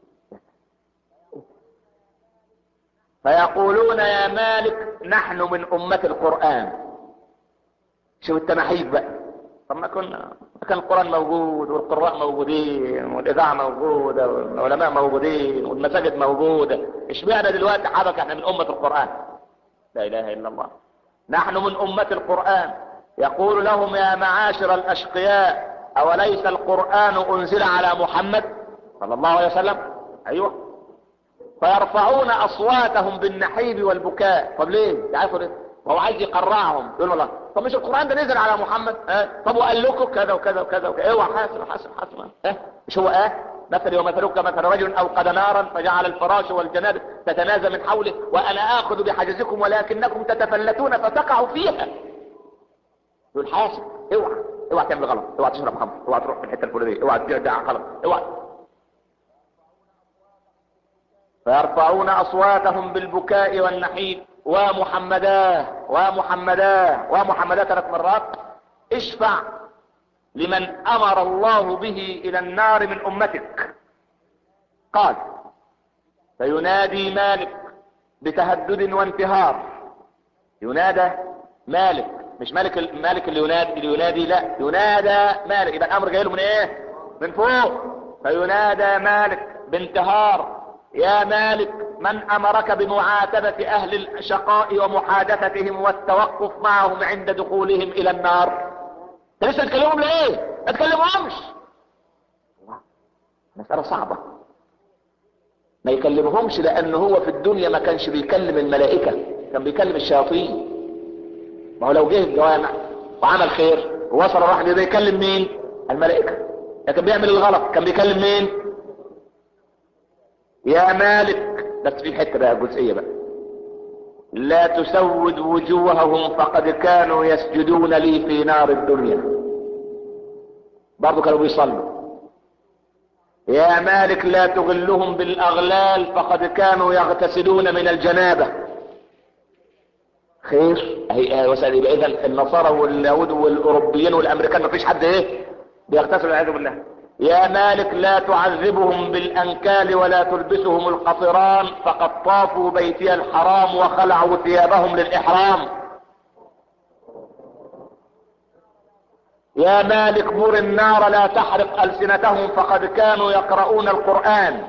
Speaker 2: فيقولون يا مالك نحن من امة القرآن شوف التماحيز بقى طب ما كنا كان القرآن موجود والقراء موجودين والاذاعة موجودة والعلماء موجودين والمساجد موجودة اشمعنى دلوقتي حضرتك احنا من امة القرآن لا اله الا الله نحن من أمة القرآن يقول لهم يا معاشر الأشقياء أوليس القرآن أنزل على محمد صلى الله عليه وسلم أيوة فيرفعون أصواتهم بالنحيب والبكاء طب ليه يعرفوا ليه وهو عايز يقرعهم يقولوا له طب مش القرآن ده نزل على محمد اه طب وقال لكم كذا وكذا وكذا وكذا اوعى حاسب حاسب حاسب اه مش هو اه مثلي ومثلك مثل رجل اوقد نارا فجعل الفراش والجناب تتنازى من حوله وانا اخذ بحجزكم ولكنكم تتفلتون فتقعوا فيها يقول حاسب اوعى اوعى تعمل غلط اوعى تشرب خمر اوعى تروح في الحته الفلانيه اوعى تدعي غلط اوعى فيرفعون اصواتهم بالبكاء والنحيب ومحمداه ومحمداه ومحمداه ثلاث مرات اشفع لمن امر الله به الى النار من امتك قال فينادي مالك بتهدد وانتهار ينادى مالك مش مالك مالك اللي ينادي اللي ينادي لا ينادى مالك يبقى الامر جاي له من ايه من فوق فينادى مالك بانتهار يا مالك من امرك بمعاتبة اهل الشقاء ومحادثتهم والتوقف معهم عند دخولهم الى النار انت لسه تكلمهم ليه ما تكلمهمش مسألة صعبة ما يكلمهمش لان هو في الدنيا ما كانش بيكلم الملائكة كان بيكلم الشياطين ما هو لو جه الجوامع وعمل خير ووصل راح بيكلم مين الملائكة لكن بيعمل الغلط كان بيكلم مين يا مالك بس في حته بقى جزئيه بقى لا تسود وجوههم فقد كانوا يسجدون لي في نار الدنيا برضو كانوا بيصلوا يا مالك لا تغلهم بالاغلال فقد كانوا يغتسلون من الجنابة خير هي وسائل يبقى اذا النصارى واليهود والاوروبيين والامريكان ما فيش حد ايه بيغتسل والعياذ بالله يا مالك لا تعذبهم بالانكال ولا تلبسهم القطران فقد طافوا بيتي الحرام وخلعوا ثيابهم للاحرام يا مالك مر النار لا تحرق ألسنتهم فقد كانوا يقرؤون القرآن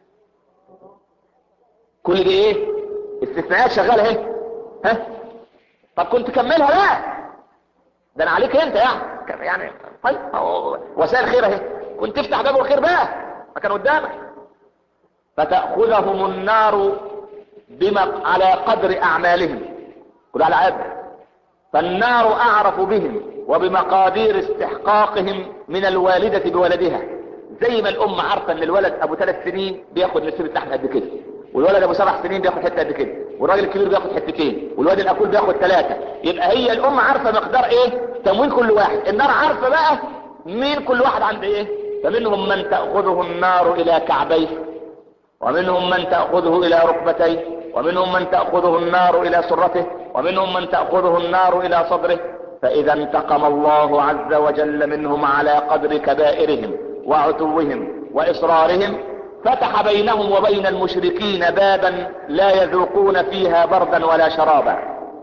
Speaker 2: كل دي ايه استثناءات شغالة اهي ها طب كنت كملها بقى ده انا عليك انت يعني يعني طيب وسائل خير اهي كنت تفتح باب الخير بقى ما كان قدامك فتأخذهم النار بما على قدر اعمالهم كل على عبد فالنار اعرف بهم وبمقادير استحقاقهم من الوالدة بولدها زي ما الام عارفة ان الولد ابو ثلاث سنين بياخد نسيب اللحم قد كده والولد ابو سبع سنين بياخد حته قد كده والراجل الكبير بياخد حتتين والواد الاكول بياخد ثلاثه يبقى هي الام عارفه مقدار ايه تموين كل واحد النار عارفه بقى مين كل واحد عند ايه فمنهم من تاخذه النار الى كعبيه ومنهم من تاخذه الى ركبتيه ومنهم من تاخذه النار الى سرته ومنهم من تاخذه النار الى صدره فاذا انتقم الله عز وجل منهم على قدر كبائرهم وعتوهم واصرارهم فتح بينهم وبين المشركين بابا لا يذوقون فيها بردا ولا شرابا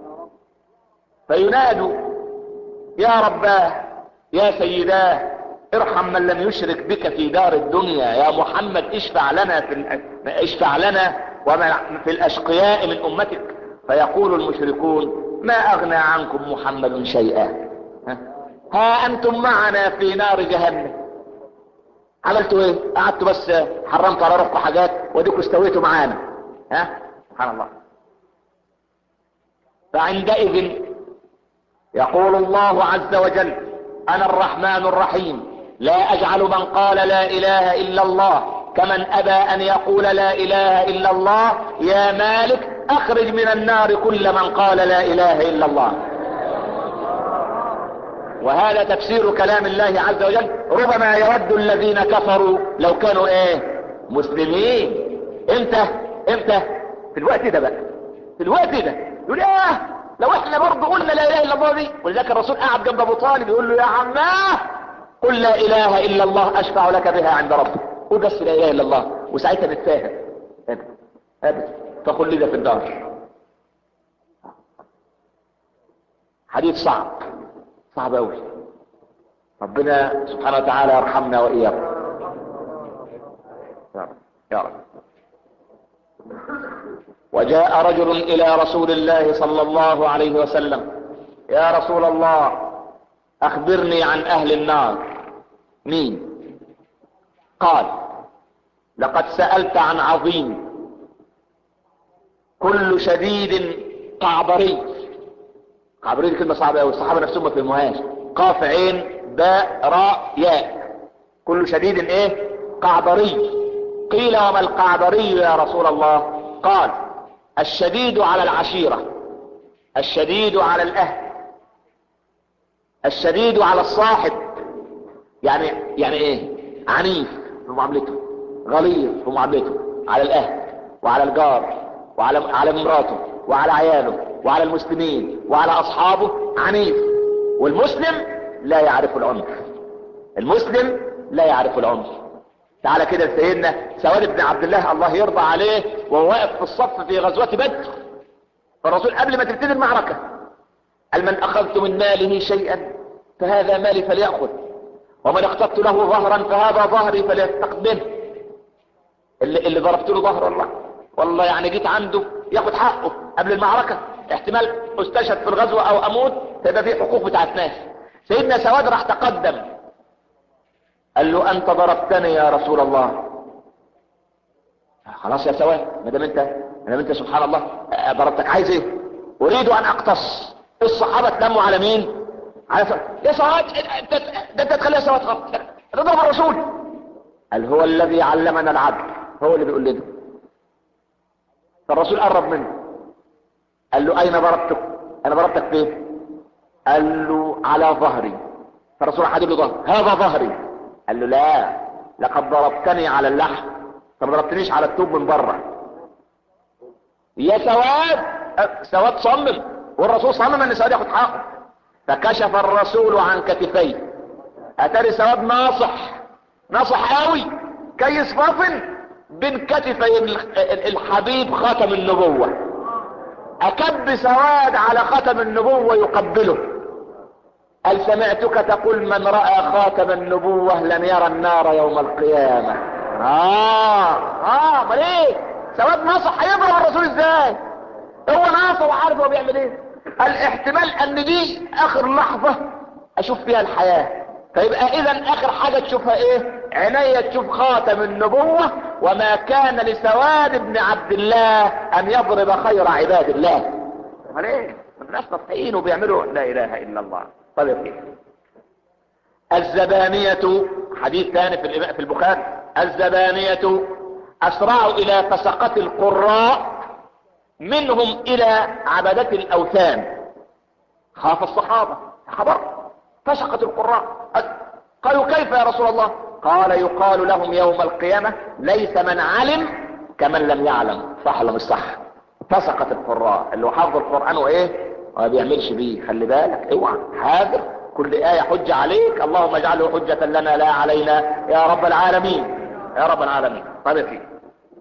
Speaker 2: فينادوا يا رباه يا سيداه ارحم من لم يشرك بك في دار الدنيا يا محمد اشفع لنا في اشفع لنا وما في الاشقياء من امتك فيقول المشركون ما اغنى عنكم محمد شيئا ها انتم معنا في نار جهنم عملتوا ايه قعدتوا بس حرمتوا على روحكم حاجات وديكوا استويتوا معانا ها سبحان الله فعندئذ يقول الله عز وجل انا الرحمن الرحيم لا اجعل من قال لا اله الا الله كمن ابى ان يقول لا اله الا الله يا مالك اخرج من النار كل من قال لا اله الا الله وهذا تفسير كلام الله عز وجل ربما يود الذين كفروا لو كانوا ايه مسلمين امتى امتى في الوقت ده بقى في الوقت ده يقول ايه لو احنا برضه قلنا لا اله الا الله دي ولذلك الرسول قاعد جنب ابو طالب يقول له يا عماه قل لا اله الا الله اشفع لك بها عند ربك قل بس لا اله الا الله وساعتها نتفاهم ابدا ابدا فخلد في الدار حديث صعب صعب قوي ربنا سبحانه وتعالى يرحمنا واياكم يا رب يا رب وجاء رجل الى رسول الله صلى الله عليه وسلم يا رسول الله اخبرني عن اهل النار مين قال لقد سألت عن عظيم كل شديد قعبري قعبري دي كلمة صعبة قوي الصحابة نفسهم ما فهموهاش قاف عين باء راء ياء كل شديد ايه قعبري قيل وما القعبري يا رسول الله قال الشديد على العشيرة الشديد على الاهل الشديد على الصاحب يعني يعني ايه عنيف في معاملته غليظ في معاملته على الاهل وعلى الجار وعلى على مراته وعلى عياله وعلى المسلمين وعلى اصحابه عنيف والمسلم لا يعرف العنف المسلم لا يعرف العنف تعالى كده سيدنا سواد بن عبد الله الله يرضى عليه وهو واقف في الصف في غزوة بدر فالرسول قبل ما تبتدي المعركة قال من اخذت من ماله شيئا فهذا مالي فليأخذ ومن اقتدت له ظهرا فهذا ظهري فليستقبله اللي, اللي ضربت له ظهر والله والله يعني جيت عنده ياخد حقه قبل المعركة احتمال استشهد في الغزوة او اموت تبقى في حقوق بتاعت ناس سيدنا سواد راح تقدم قال له انت ضربتني يا رسول الله خلاص يا سواد ما دام انت ما دام انت سبحان الله ضربتك عايز ايه اريد ان اقتص الصحابه تلموا على مين على سواد يا سواد ده انت تخليها سواد غلط ده ضرب الرسول قال هو الذي علمنا العدل هو اللي بيقول لنا فالرسول قرب منه قال له اين ضربتك انا ضربتك فين قال له على ظهري فالرسول حدد له ظهر هذا ظهري قال له لا لقد ضربتني على اللحم فما ضربتنيش على التوب من بره يا سواد أه، سواد صمم والرسول صمم ان سواد ياخد حقه فكشف الرسول عن كتفيه اتاري سواد ناصح ناصح قوي كيس فاطن بين كتفي الحبيب خاتم النبوة اكب سواد على خاتم النبوة يقبله هل سمعتك تقول من رأى خاتم النبوة لن يرى النار يوم القيامة اه اه امال ايه سواد ناصح هيضرب الرسول ازاي هو ناصح وعارف هو بيعمل ايه الاحتمال ان دي اخر لحظة اشوف فيها الحياة فيبقى اذا اخر حاجة تشوفها ايه عينيا تشوف خاتم النبوة وما كان لسواد بن عبد الله ان يضرب خير عباد الله امال ايه الناس نصحيين وبيعملوا لا اله الا الله طيب الزبانية حديث ثاني في في البخاري الزبانية اسرعوا الى فسقة القراء منهم الى عبدة الاوثان خاف الصحابة خبر فسقة القراء قالوا كيف يا رسول الله قال يقال لهم يوم القيامة ليس من علم كمن لم يعلم صح ولا مش صح فسقت القراء اللي حافظ القرآن وايه ما بيعملش بيه خلي بالك اوعى حاضر كل آية حجة عليك اللهم اجعله حجة لنا لا علينا يا رب العالمين يا رب العالمين طيب فيه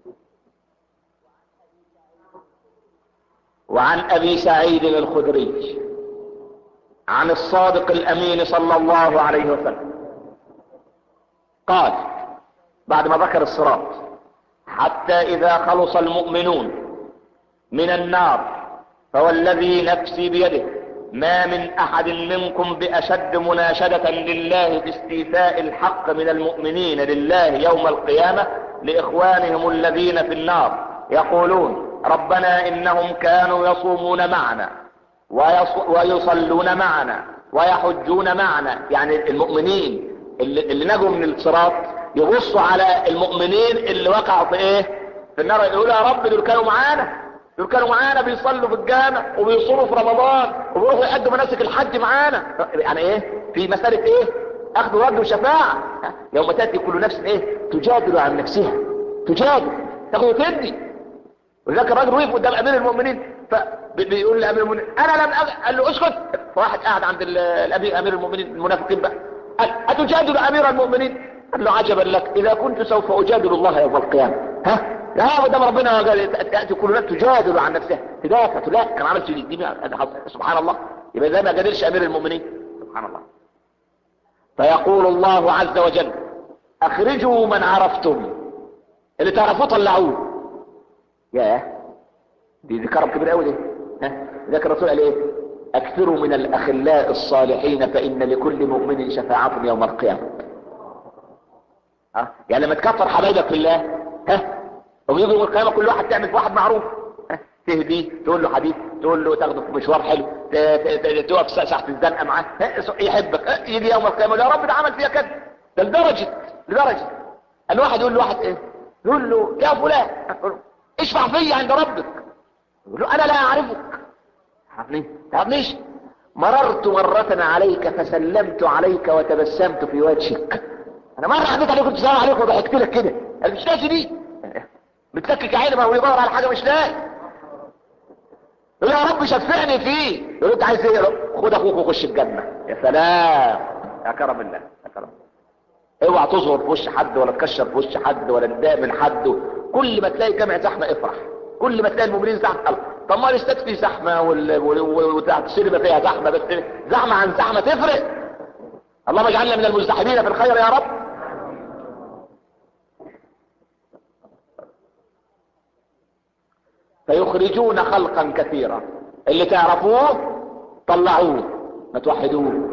Speaker 2: وعن ابي سعيد الخدري عن الصادق الامين صلى الله عليه وسلم قال بعد ما ذكر الصراط حتى اذا خلص المؤمنون من النار فوالذي نفسي بيده ما من احد منكم باشد مناشدة لله في استيفاء الحق من المؤمنين لله يوم القيامة لاخوانهم الذين في النار يقولون ربنا انهم كانوا يصومون معنا ويصلون معنا ويحجون معنا يعني المؤمنين اللي, اللي نجوا من الصراط يبصوا على المؤمنين اللي وقعوا في ايه في النار يقولوا يا رب دول كانوا معانا دول كانوا معانا بيصلوا في الجامع وبيصوموا في رمضان وبيروحوا يأدوا مناسك الحج معانا يعني ايه في مسألة ايه اخذ ورد وشفاعة يوم تأتي كل نفس ايه تجادل عن نفسها تجادل تاخد وتدي ولذلك الراجل وقف قدام امير المؤمنين فبيقول لامير المؤمنين انا لم أغ... قال له اسكت فواحد قاعد عند الامير امير المؤمنين المنافقين بقى قال اتجادل امير المؤمنين قال له عجبا لك اذا كنت سوف اجادل الله يوم القيامه ها لا قدام ربنا قال تأتي كل نفس تجادل عن نفسها تدافع لا كان عمل دي دي سبحان الله يبقى زي ما قدرش امير المؤمنين سبحان الله فيقول الله عز وجل اخرجوا من عرفتم اللي تعرفوه طلعوه يا دي دي كرم كبير قوي دي ها ذاك الرسول قال ايه اكثروا من الاخلاء الصالحين فان لكل مؤمن شفاعة يوم القيامة ها يعني لما تكفر حبايبك في الله ها ويجي يوم القيامة كل واحد تعمل في واحد معروف تهديه تقول له حبيب تقول له تاخده في مشوار حلو تقف ساعة الزنقة معاه يحبك يجي يوم القيامة يا رب ده عمل فيها كده ده لدرجة لدرجة الواحد يقول له واحد ايه يقول له يا فلان اشفع فيا عند ربك يقول له انا لا اعرفك تعرفني تعرفنيش مررت مرة عليك فسلمت عليك وتبسمت في وجهك انا مرة عديت عليك كنت سلام عليك وضحكت لك كده قال مش دي بتلكك عيني ما هو يدور على حاجة مش لاقي يقول يا رب شفعني فيه يقول انت عايز ايه خد اخوك وخش الجنة يا سلام يا كرم الله يا كرم اوعى تظهر في وش حد ولا تكشر في وش حد ولا تضايق من حد كل ما تلاقي جامع زحمة افرح كل ما تلاقي المؤمنين زحمة طب ما الاستاد فيه زحمة والسينما فيها زحمة بس زحمة عن زحمة تفرق اللهم اجعلنا من المزدحمين في الخير يا رب فيخرجون خلقا كثيرا اللي تعرفوه طلعوه ما توحدوه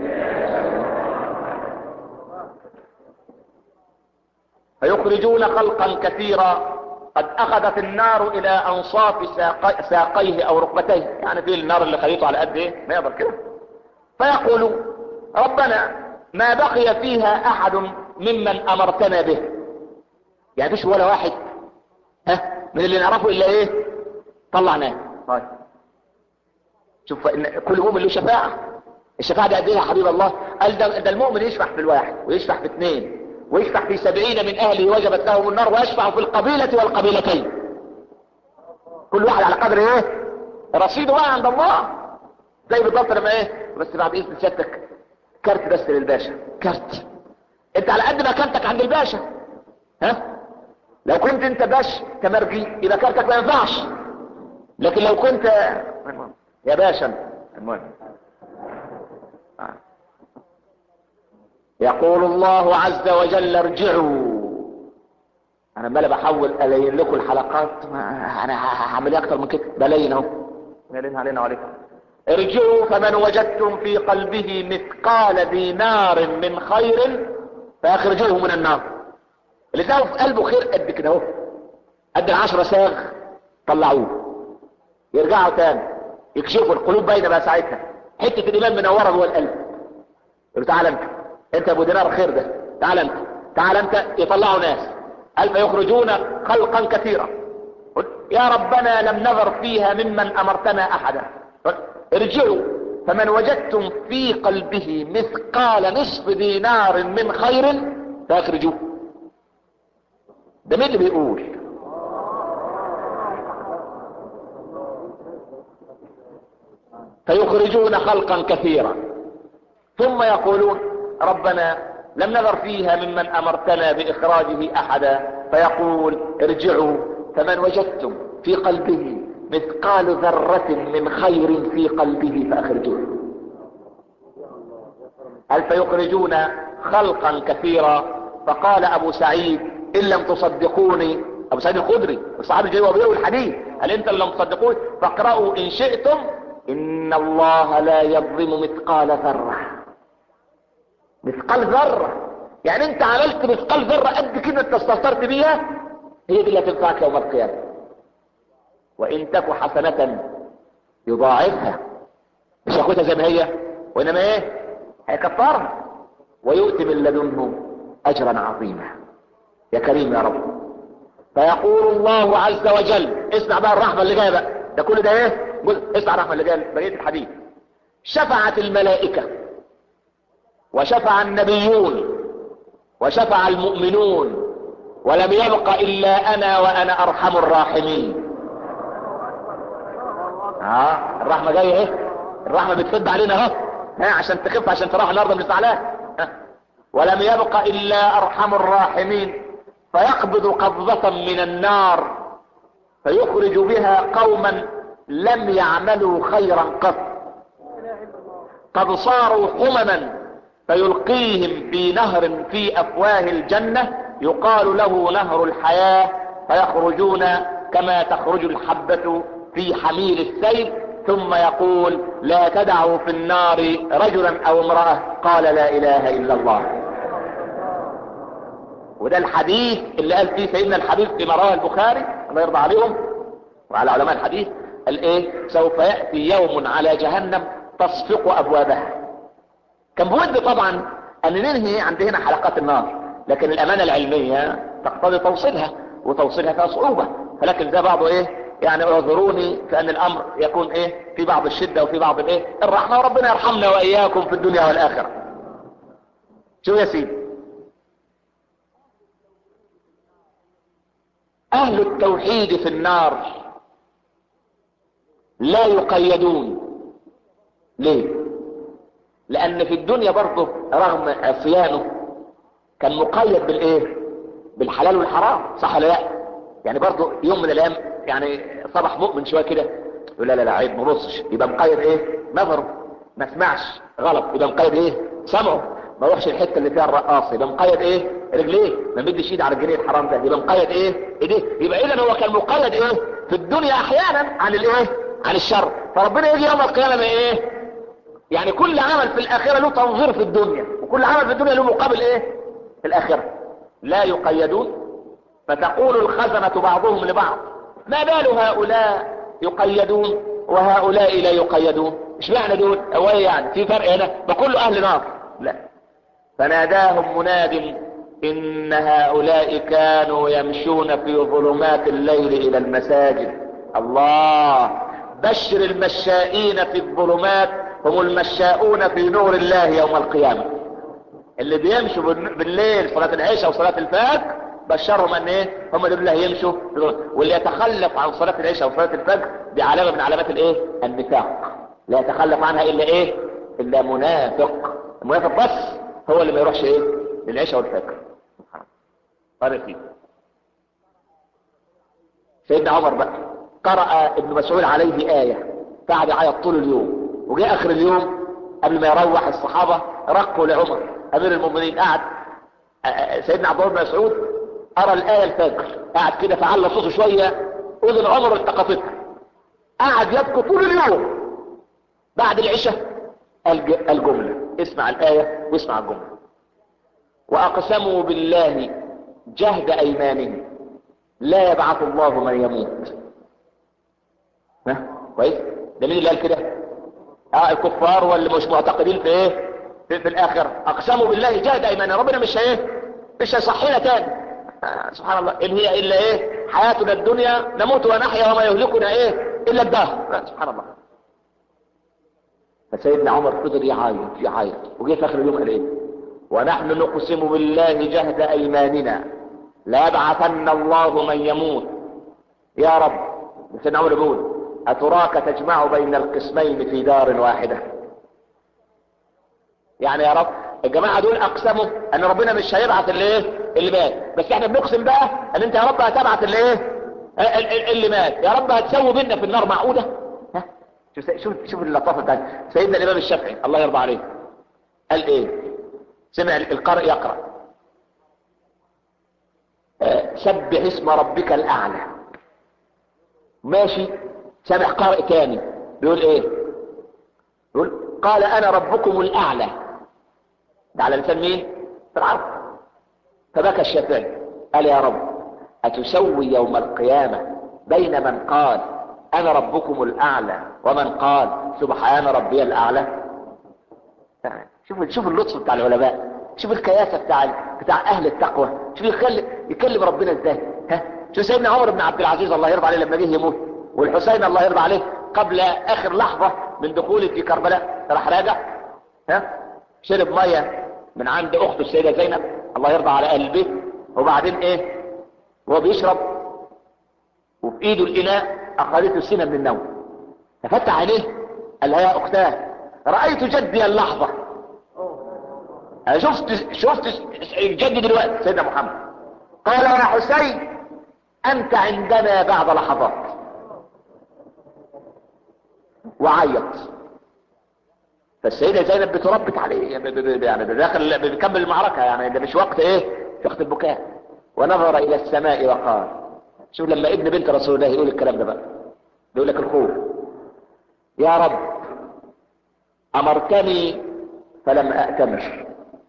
Speaker 2: فيخرجون خلقا كثيرا قد اخذت النار الى انصاف ساقي ساقيه او ركبتيه يعني في النار اللي خليته على قد ايه ما يقدر كده فيقول ربنا ما بقي فيها احد ممن امرتنا به يعني مفيش ولا واحد ها من اللي نعرفه الا ايه طلعناه طيب
Speaker 3: شوف إن كل مؤمن له شفاعة الشفاعة دي قد ايه يا حبيب الله قال ده, ده المؤمن يشفع في الواحد ويشفع في اثنين ويشفع في سبعين من اهله وجبت لهم النار ويشفع في القبيلة والقبيلتين كل واحد على قدر ايه رصيده بقى عند الله زي بالضبط لما ايه بس بعد اذن سيادتك كارت بس للباشا كارت انت على قد ما كارتك عند الباشا ها لو كنت انت باش تمرجي يبقى كارتك ما ينفعش لكن لو كنت يا باشا المهم يقول الله عز وجل ارجعوا انا مالي بحاول الين لكم الحلقات ما انا هعمل ايه اكتر من كده بلين اهو بلين علينا وعليكم ارجعوا فمن وجدتم في قلبه مثقال دينار من خير فاخرجوه من النار اللي تلاقوا في قلبه خير قد كده اهو قد العشرة ساغ طلعوه يرجعوا تاني يكشفوا القلوب باينه بقى ساعتها حته الايمان منوره جوه القلب يقول تعال انت انت ابو دينار خير ده تعال انت تعال انت يطلعوا ناس قال فيخرجون خلقا كثيرا يا ربنا لم نظر فيها ممن امرتنا احدا ارجعوا فمن وجدتم في قلبه مثقال نصف دينار من خير فاخرجوه ده مين اللي بيقول فيخرجون خلقا كثيرا ثم يقولون ربنا لم نذر فيها ممن امرتنا باخراجه احدا فيقول ارجعوا فمن وجدتم في قلبه مثقال ذرة من خير في قلبه فاخرجوه هل فيخرجون خلقا كثيرا فقال ابو سعيد ان لم تصدقوني ابو سعيد الخدري الصحابي جاي وبيقول الحديث هل انت لم تصدقوني فاقرأوا ان شئتم ان الله لا يظلم مثقال ذرة مثقال ذرة يعني انت عملت مثقال ذرة قد كده انت استهترت بيها هي دي اللي هتنفعك يوم القيامة وان تك حسنة يضاعفها مش ياخدها زي ما هي وانما ايه هيكفرها ويؤتي من لدنه اجرا عظيما يا كريم يا رب فيقول الله عز وجل اسمع بقى الرحمة اللي جايه بقى ده كل ده ايه اسمع الرحمة اللي جايه بقية الحديث شفعت الملائكة وشفع النبيون وشفع المؤمنون ولم يبق الا انا وانا ارحم الراحمين ها الرحمة جاية ايه الرحمة بتفد علينا اهو ها عشان تخف عشان تروح النهارده من زعلان ولم يبق الا ارحم الراحمين فيقبض قبضة من النار فيخرج بها قوما لم يعملوا خيرا قط قد صاروا حمما فيلقيهم في نهر في افواه الجنة يقال له نهر الحياة فيخرجون كما تخرج الحبة في حميل السيل ثم يقول لا تدعوا في النار رجلا او امرأة قال لا اله الا الله وده الحديث اللي قال فيه سيدنا الحبيب في رواه البخاري الله يرضى عليهم وعلى علماء الحديث قال ايه سوف يأتي يوم على جهنم تصفق ابوابها كان بود طبعا ان ننهي عند هنا حلقات النار لكن الامانة العلمية تقتضي توصيلها وتوصيلها فيها صعوبة فلكن ده بعضه ايه يعني اعذروني في ان الامر يكون ايه في بعض الشدة وفي بعض الايه الرحمة وربنا يرحمنا واياكم في الدنيا والاخرة شو يا سيدي اهل التوحيد في النار لا يقيدون ليه لان في الدنيا برضه رغم عصيانه كان مقيد بالايه بالحلال والحرام صح ولا لا يعني برضه يوم من الايام يعني صبح مؤمن شويه كده يقول لا لا لا عيب ما بصش يبقى مقيد ايه نظره ما سمعش غلط يبقى مقيد ايه سمعه ما يروحش الحته اللي فيها الرقاص يبقى مقيد ايه رجليه ما مدش ايد على الجنيه الحرام ده يبقى مقيد ايه ايديه يبقى اذا هو كان مقيد ايه في الدنيا احيانا عن الايه عن الشر فربنا يجي يوم القيامه ايه يعني كل عمل في الاخره له تنظير في الدنيا وكل عمل في الدنيا له مقابل ايه في الاخره لا يقيدون فتقول الخزنه بعضهم لبعض ما بال هؤلاء يقيدون وهؤلاء لا يقيدون مش معنى دول هو ايه يعني في فرق هنا بكل اهل نار لا فناداهم مناد ان هؤلاء كانوا يمشون في ظلمات الليل الى المساجد الله بشر المشائين في الظلمات هم المشاؤون في نور الله يوم القيامة اللي بيمشوا بالن- بالليل صلاة العشاء وصلاة الفجر بشرهم ان ايه هم دول اللي هيمشوا في الظلمات. واللي يتخلف عن صلاة العشاء وصلاة الفجر دي علامة من علامات الايه النفاق لا يتخلف عنها الا ايه الا منافق المنافق بس هو اللي ما يروحش ايه للعشاء والفجر قال فيه سيدنا عمر بقى قرأ ابن مسعود عليه آية قعد يعيط طول اليوم وجاء آخر اليوم قبل ما يروح الصحابة رقوا لعمر أمير المؤمنين قعد آه، آه، سيدنا عبد الله بن مسعود قرأ الآية الفجر قعد كده فعلى صوته شوية أذن عمر التقطتها قعد يبكي طول اليوم بعد العشاء الج- الجملة اسمع الآية واسمع الجملة وأقسموا بالله جهد أيمانهم لا يبعث الله من يموت ها كويس ده مين اللي قال كده اه الكفار واللي مش معتقدين في ايه في, في الاخره اقسموا بالله جهد ايماننا ربنا مش ايه مش هيصحينا تاني آه سبحان الله ان هي الا ايه حياتنا الدنيا نموت ونحيا وما يهلكنا ايه الا الدهر آه سبحان الله فسيدنا عمر فضل يعيط يعيط وجه في اخر اليوم قال ايه ونحن نقسم بالله جهد ايماننا لا يبعثن الله من يموت يا رب سيدنا عمر يقول اتراك تجمع بين القسمين في دار واحده يعني يا رب الجماعه دول اقسموا ان ربنا مش هيبعث اللي ايه اللي مات بس احنا بنقسم بقى ان انت يا رب هتبعث اللي ايه ال- ال- اللي مات يا رب هتسوي بينا في النار معقوده ها شوف شوف شوف اللطافه بتاعت سيدنا الامام الشافعي الله يرضى عليه قال ايه سمع القارئ يقرا آه، سبح اسم ربك الاعلى ماشي سامع قارئ تاني بيقول ايه يقول قال انا ربكم الاعلى ده على لسان مين في العرض فبكى الشافعي قال يا رب اتسوي يوم القيامة بين من قال انا ربكم الاعلى ومن قال سبحان ربي الاعلى شوف شوف اللطف بتاع العلماء شوف الكياسة بتاع بتاع اهل التقوى شوف يخلي يكلم ربنا ازاي ها شوف سيدنا عمر بن عبد العزيز الله يرضى عليه لما جه يموت والحسين الله يرضى عليه قبل اخر لحظة من دخوله في كربلاء راح راجع ها شرب مية من عند اخته السيدة زينب الله يرضى على اهل البيت وبعدين ايه وهو بيشرب وفي ايده الاناء اخذته السنة من النوم ففتح عينيه قال لها يا اختاه رأيت جدي اللحظة انا شفت شفت جدي دلوقتي سيدنا محمد قال يا حسين انت عندنا بعد لحظات وعيط فالسيدة زينب بتربت عليه يعني ب- ب- يعني ده داخل بيكمل المعركة يعني ده مش وقت ايه مش وقت البكاء ونظر الى السماء وقال شوف لما ابن بنت رسول الله يقول الكلام ده بقى يقول لك الخوف يا رب امرتني فلم اتمر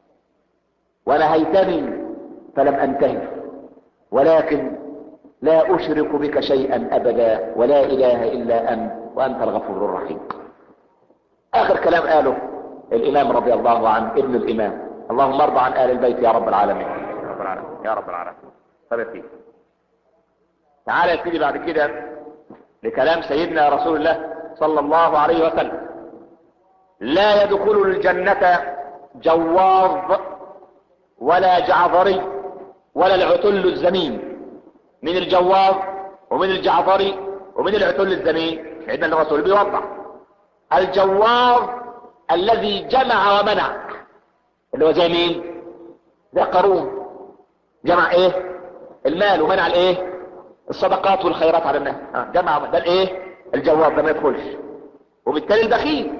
Speaker 3: ونهيتني فلم انتهي ولكن لا اشرك بك شيئا ابدا ولا اله الا انت وانت الغفور الرحيم اخر كلام قاله الامام رضي الله عنه ابن الامام اللهم ارضى عن ال البيت يا رب العالمين يا رب العالمين يا رب العالمين طب يا سيدي تعالى يا سيدي بعد كده لكلام سيدنا رسول الله صلى الله عليه وسلم لا يدخل الجنة جواظ ولا جعفري ولا العتل الزمين من الجواظ ومن الجعفري ومن العتل الزمين سيدنا الرسول بيوضح الجواظ الذي جمع ومنع اللي هو زي مين زي قارون جمع ايه المال ومنع الايه الصدقات والخيرات على الناس آه، جمع ده الايه الجواب ده ما يدخلش وبالتالي البخيل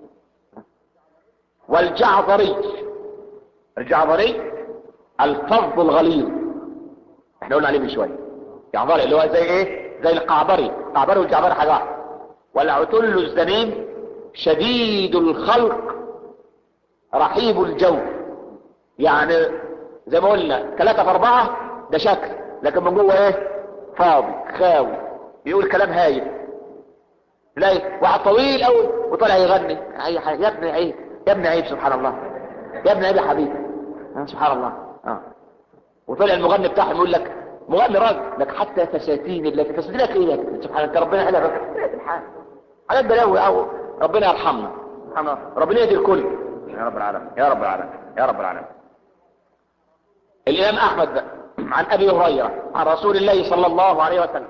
Speaker 3: والجعفري الجعفري الفظ الغليظ احنا قلنا عليه من شويه جعفري اللي هو زي ايه زي القعبري القعبري والجعفري حاجه واحده والعتل الزميم شديد الخلق رحيب الجو يعني زي ما قلنا ثلاثة في أربعة ده شكل لكن من جوه ايه فاضي خاوي يقول كلام هايف تلاقي واحد طويل قوي وطالع يغني اي حاجه يا ابني عيب يا ابني عيب سبحان الله يا ابني عيب يا حبيبي آه، سبحان الله اه وطلع المغني بتاعهم يقول لك مغني راجل لك حتى فساتين التي فساتين لك ايه لك سبحان الله انت ربنا قال لك الحال حاجات بلاوي او ربنا يرحمنا ربنا يهدي الكل يا رب العالمين يا رب العالمين يا رب العالمين الامام احمد بقى عن ابي هريره عن رسول الله صلى الله عليه وسلم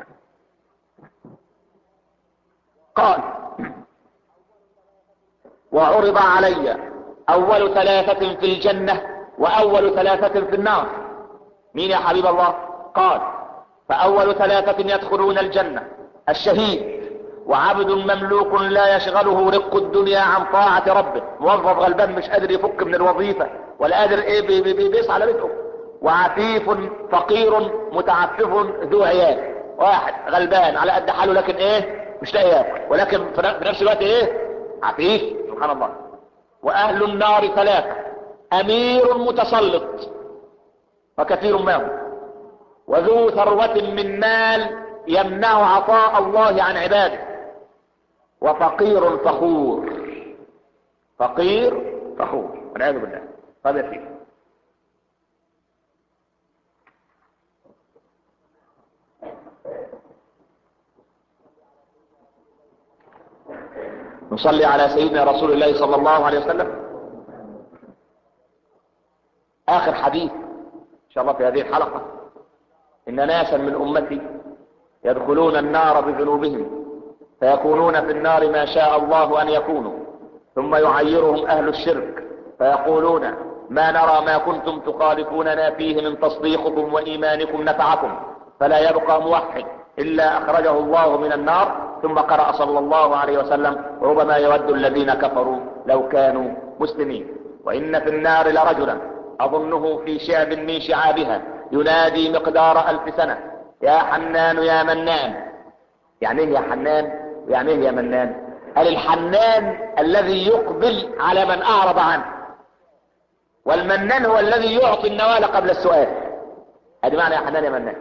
Speaker 3: قال وعرض علي اول ثلاثة في الجنة واول ثلاثة في النار مين يا حبيب الله قال فاول ثلاثة يدخلون الجنة الشهيد وعبد مملوك لا يشغله رق الدنيا عن طاعة ربه موظف غلبان مش قادر يفك من الوظيفة ولا قادر ايه بي بي بي بيسعى لبيته وعفيف فقير متعفف ذو عيال واحد غلبان على قد حاله لكن ايه مش لاقي ياكل ولكن في نفس الوقت ايه عفيف سبحان الله واهل النار ثلاثة امير متسلط وكثير ما هو وذو ثروة من مال يمنع عطاء الله عن عباده وفقير فخور فقير فخور والعياذ بالله طب يا سيدي نصلي على سيدنا رسول الله صلى الله عليه وسلم اخر حديث ان شاء الله في هذه الحلقة ان ناسا من امتي يدخلون النار بذنوبهم فيكونون في النار ما شاء الله ان يكونوا ثم يعيرهم اهل الشرك فيقولون ما نرى ما كنتم تخالفوننا فيه من تصديقكم وايمانكم نفعكم فلا يبقى موحد الا اخرجه الله من النار ثم قرأ صلى الله عليه وسلم ربما يود الذين كفروا لو كانوا مسلمين وان في النار لرجلا اظنه في شعب من شعابها ينادي مقدار الف سنة يا حنان يا منان يعني ايه يا حنان يعني ايه يا منان قال الحنان الذي يقبل على من اعرض عنه والمنان هو الذي يعطي النوال قبل السؤال ادي معنى يا حنان يا منان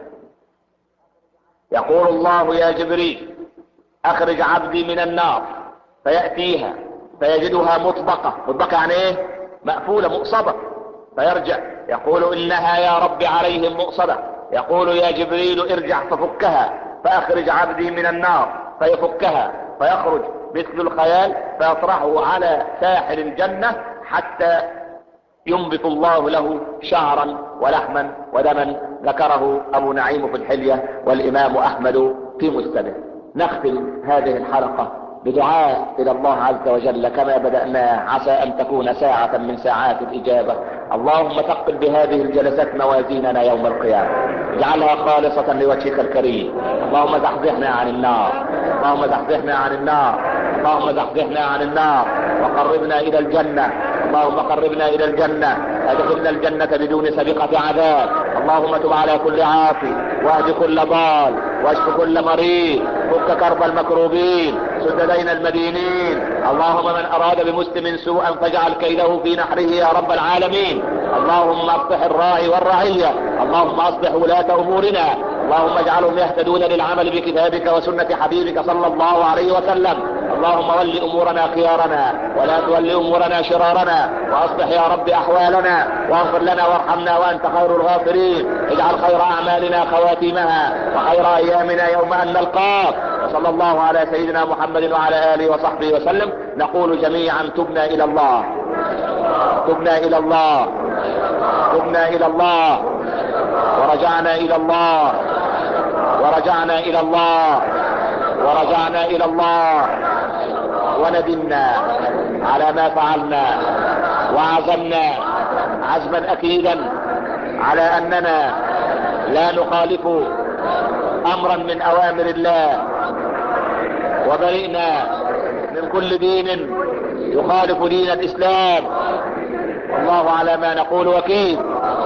Speaker 3: يقول الله يا جبريل اخرج عبدي من النار فيأتيها فيجدها مطبقة مطبقة يعني ايه مقفولة مؤصبة فيرجع يقول انها يا رب عليهم مؤصبة يقول يا جبريل ارجع ففكها فاخرج عبدي من النار فيفكها فيخرج مثل الخيال فيطرحه على ساحل الجنة حتى ينبت الله له شعرا ولحما ودما ذكره ابو نعيم في الحلية والامام احمد في مسنده نختم هذه الحلقة بدعاء الى الله عز وجل كما بدأنا عسى ان تكون ساعة من ساعات الاجابة اللهم ثقل بهذه الجلسات موازيننا يوم القيامة اجعلها خالصة لوجهك الكريم اللهم زحزحنا عن النار اللهم زحزحنا عن النار اللهم زحزحنا عن النار وقربنا الى الجنة اللهم قربنا الى الجنة ادخلنا الجنة بدون سابقة عذاب اللهم تب على كل عاصي واهد كل ضال واشف كل مريض فك كرب المكروبين سد دين المدينين اللهم من اراد بمسلم سوءا فاجعل كيده في نحره يا رب العالمين اللهم اصلح الراعي والرعية اللهم اصلح ولاة امورنا اللهم اجعلهم يهتدون للعمل بكتابك وسنة حبيبك صلى الله عليه وسلم اللهم ول امورنا خيارنا ولا تول امورنا شرارنا واصلح يا رب احوالنا واغفر لنا وارحمنا وانت خير الغافرين اجعل خير اعمالنا خواتيمها وخير ايامنا يوم ان نلقاك وصلى الله على سيدنا محمد وعلى اله وصحبه وسلم نقول جميعا تبنا الى الله تبنا الى الله تبنا الى الله ورجعنا الى الله ورجعنا الى الله ورجعنا الى الله وندمنا على ما فعلنا وعزمنا عزما اكيدا على اننا لا نخالف امرا من اوامر الله وبرئنا من كل دين يخالف دين الاسلام والله على ما نقول وكيل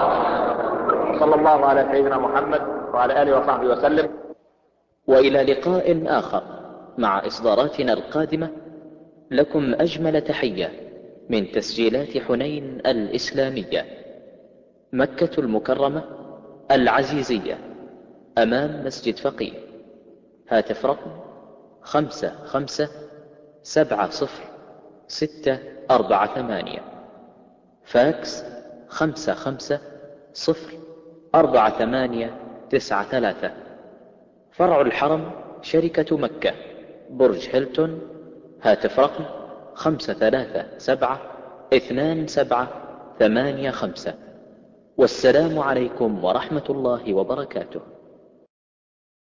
Speaker 3: صلى الله على سيدنا محمد وعلى اله وصحبه وسلم
Speaker 1: والى لقاء اخر مع اصداراتنا القادمة لكم اجمل تحية من تسجيلات حنين الاسلامية مكة المكرمة العزيزية امام مسجد فقيه هاتف رقم خمسة خمسة سبعة صفر ستة أربعة ثمانية فاكس خمسة خمسة صفر أربعة ثمانية تسعة ثلاثة فرع الحرم شركة مكة برج هيلتون هاتف رقم خمسة ثلاثة سبعة اثنان سبعة ثمانية خمسة والسلام عليكم ورحمة الله وبركاته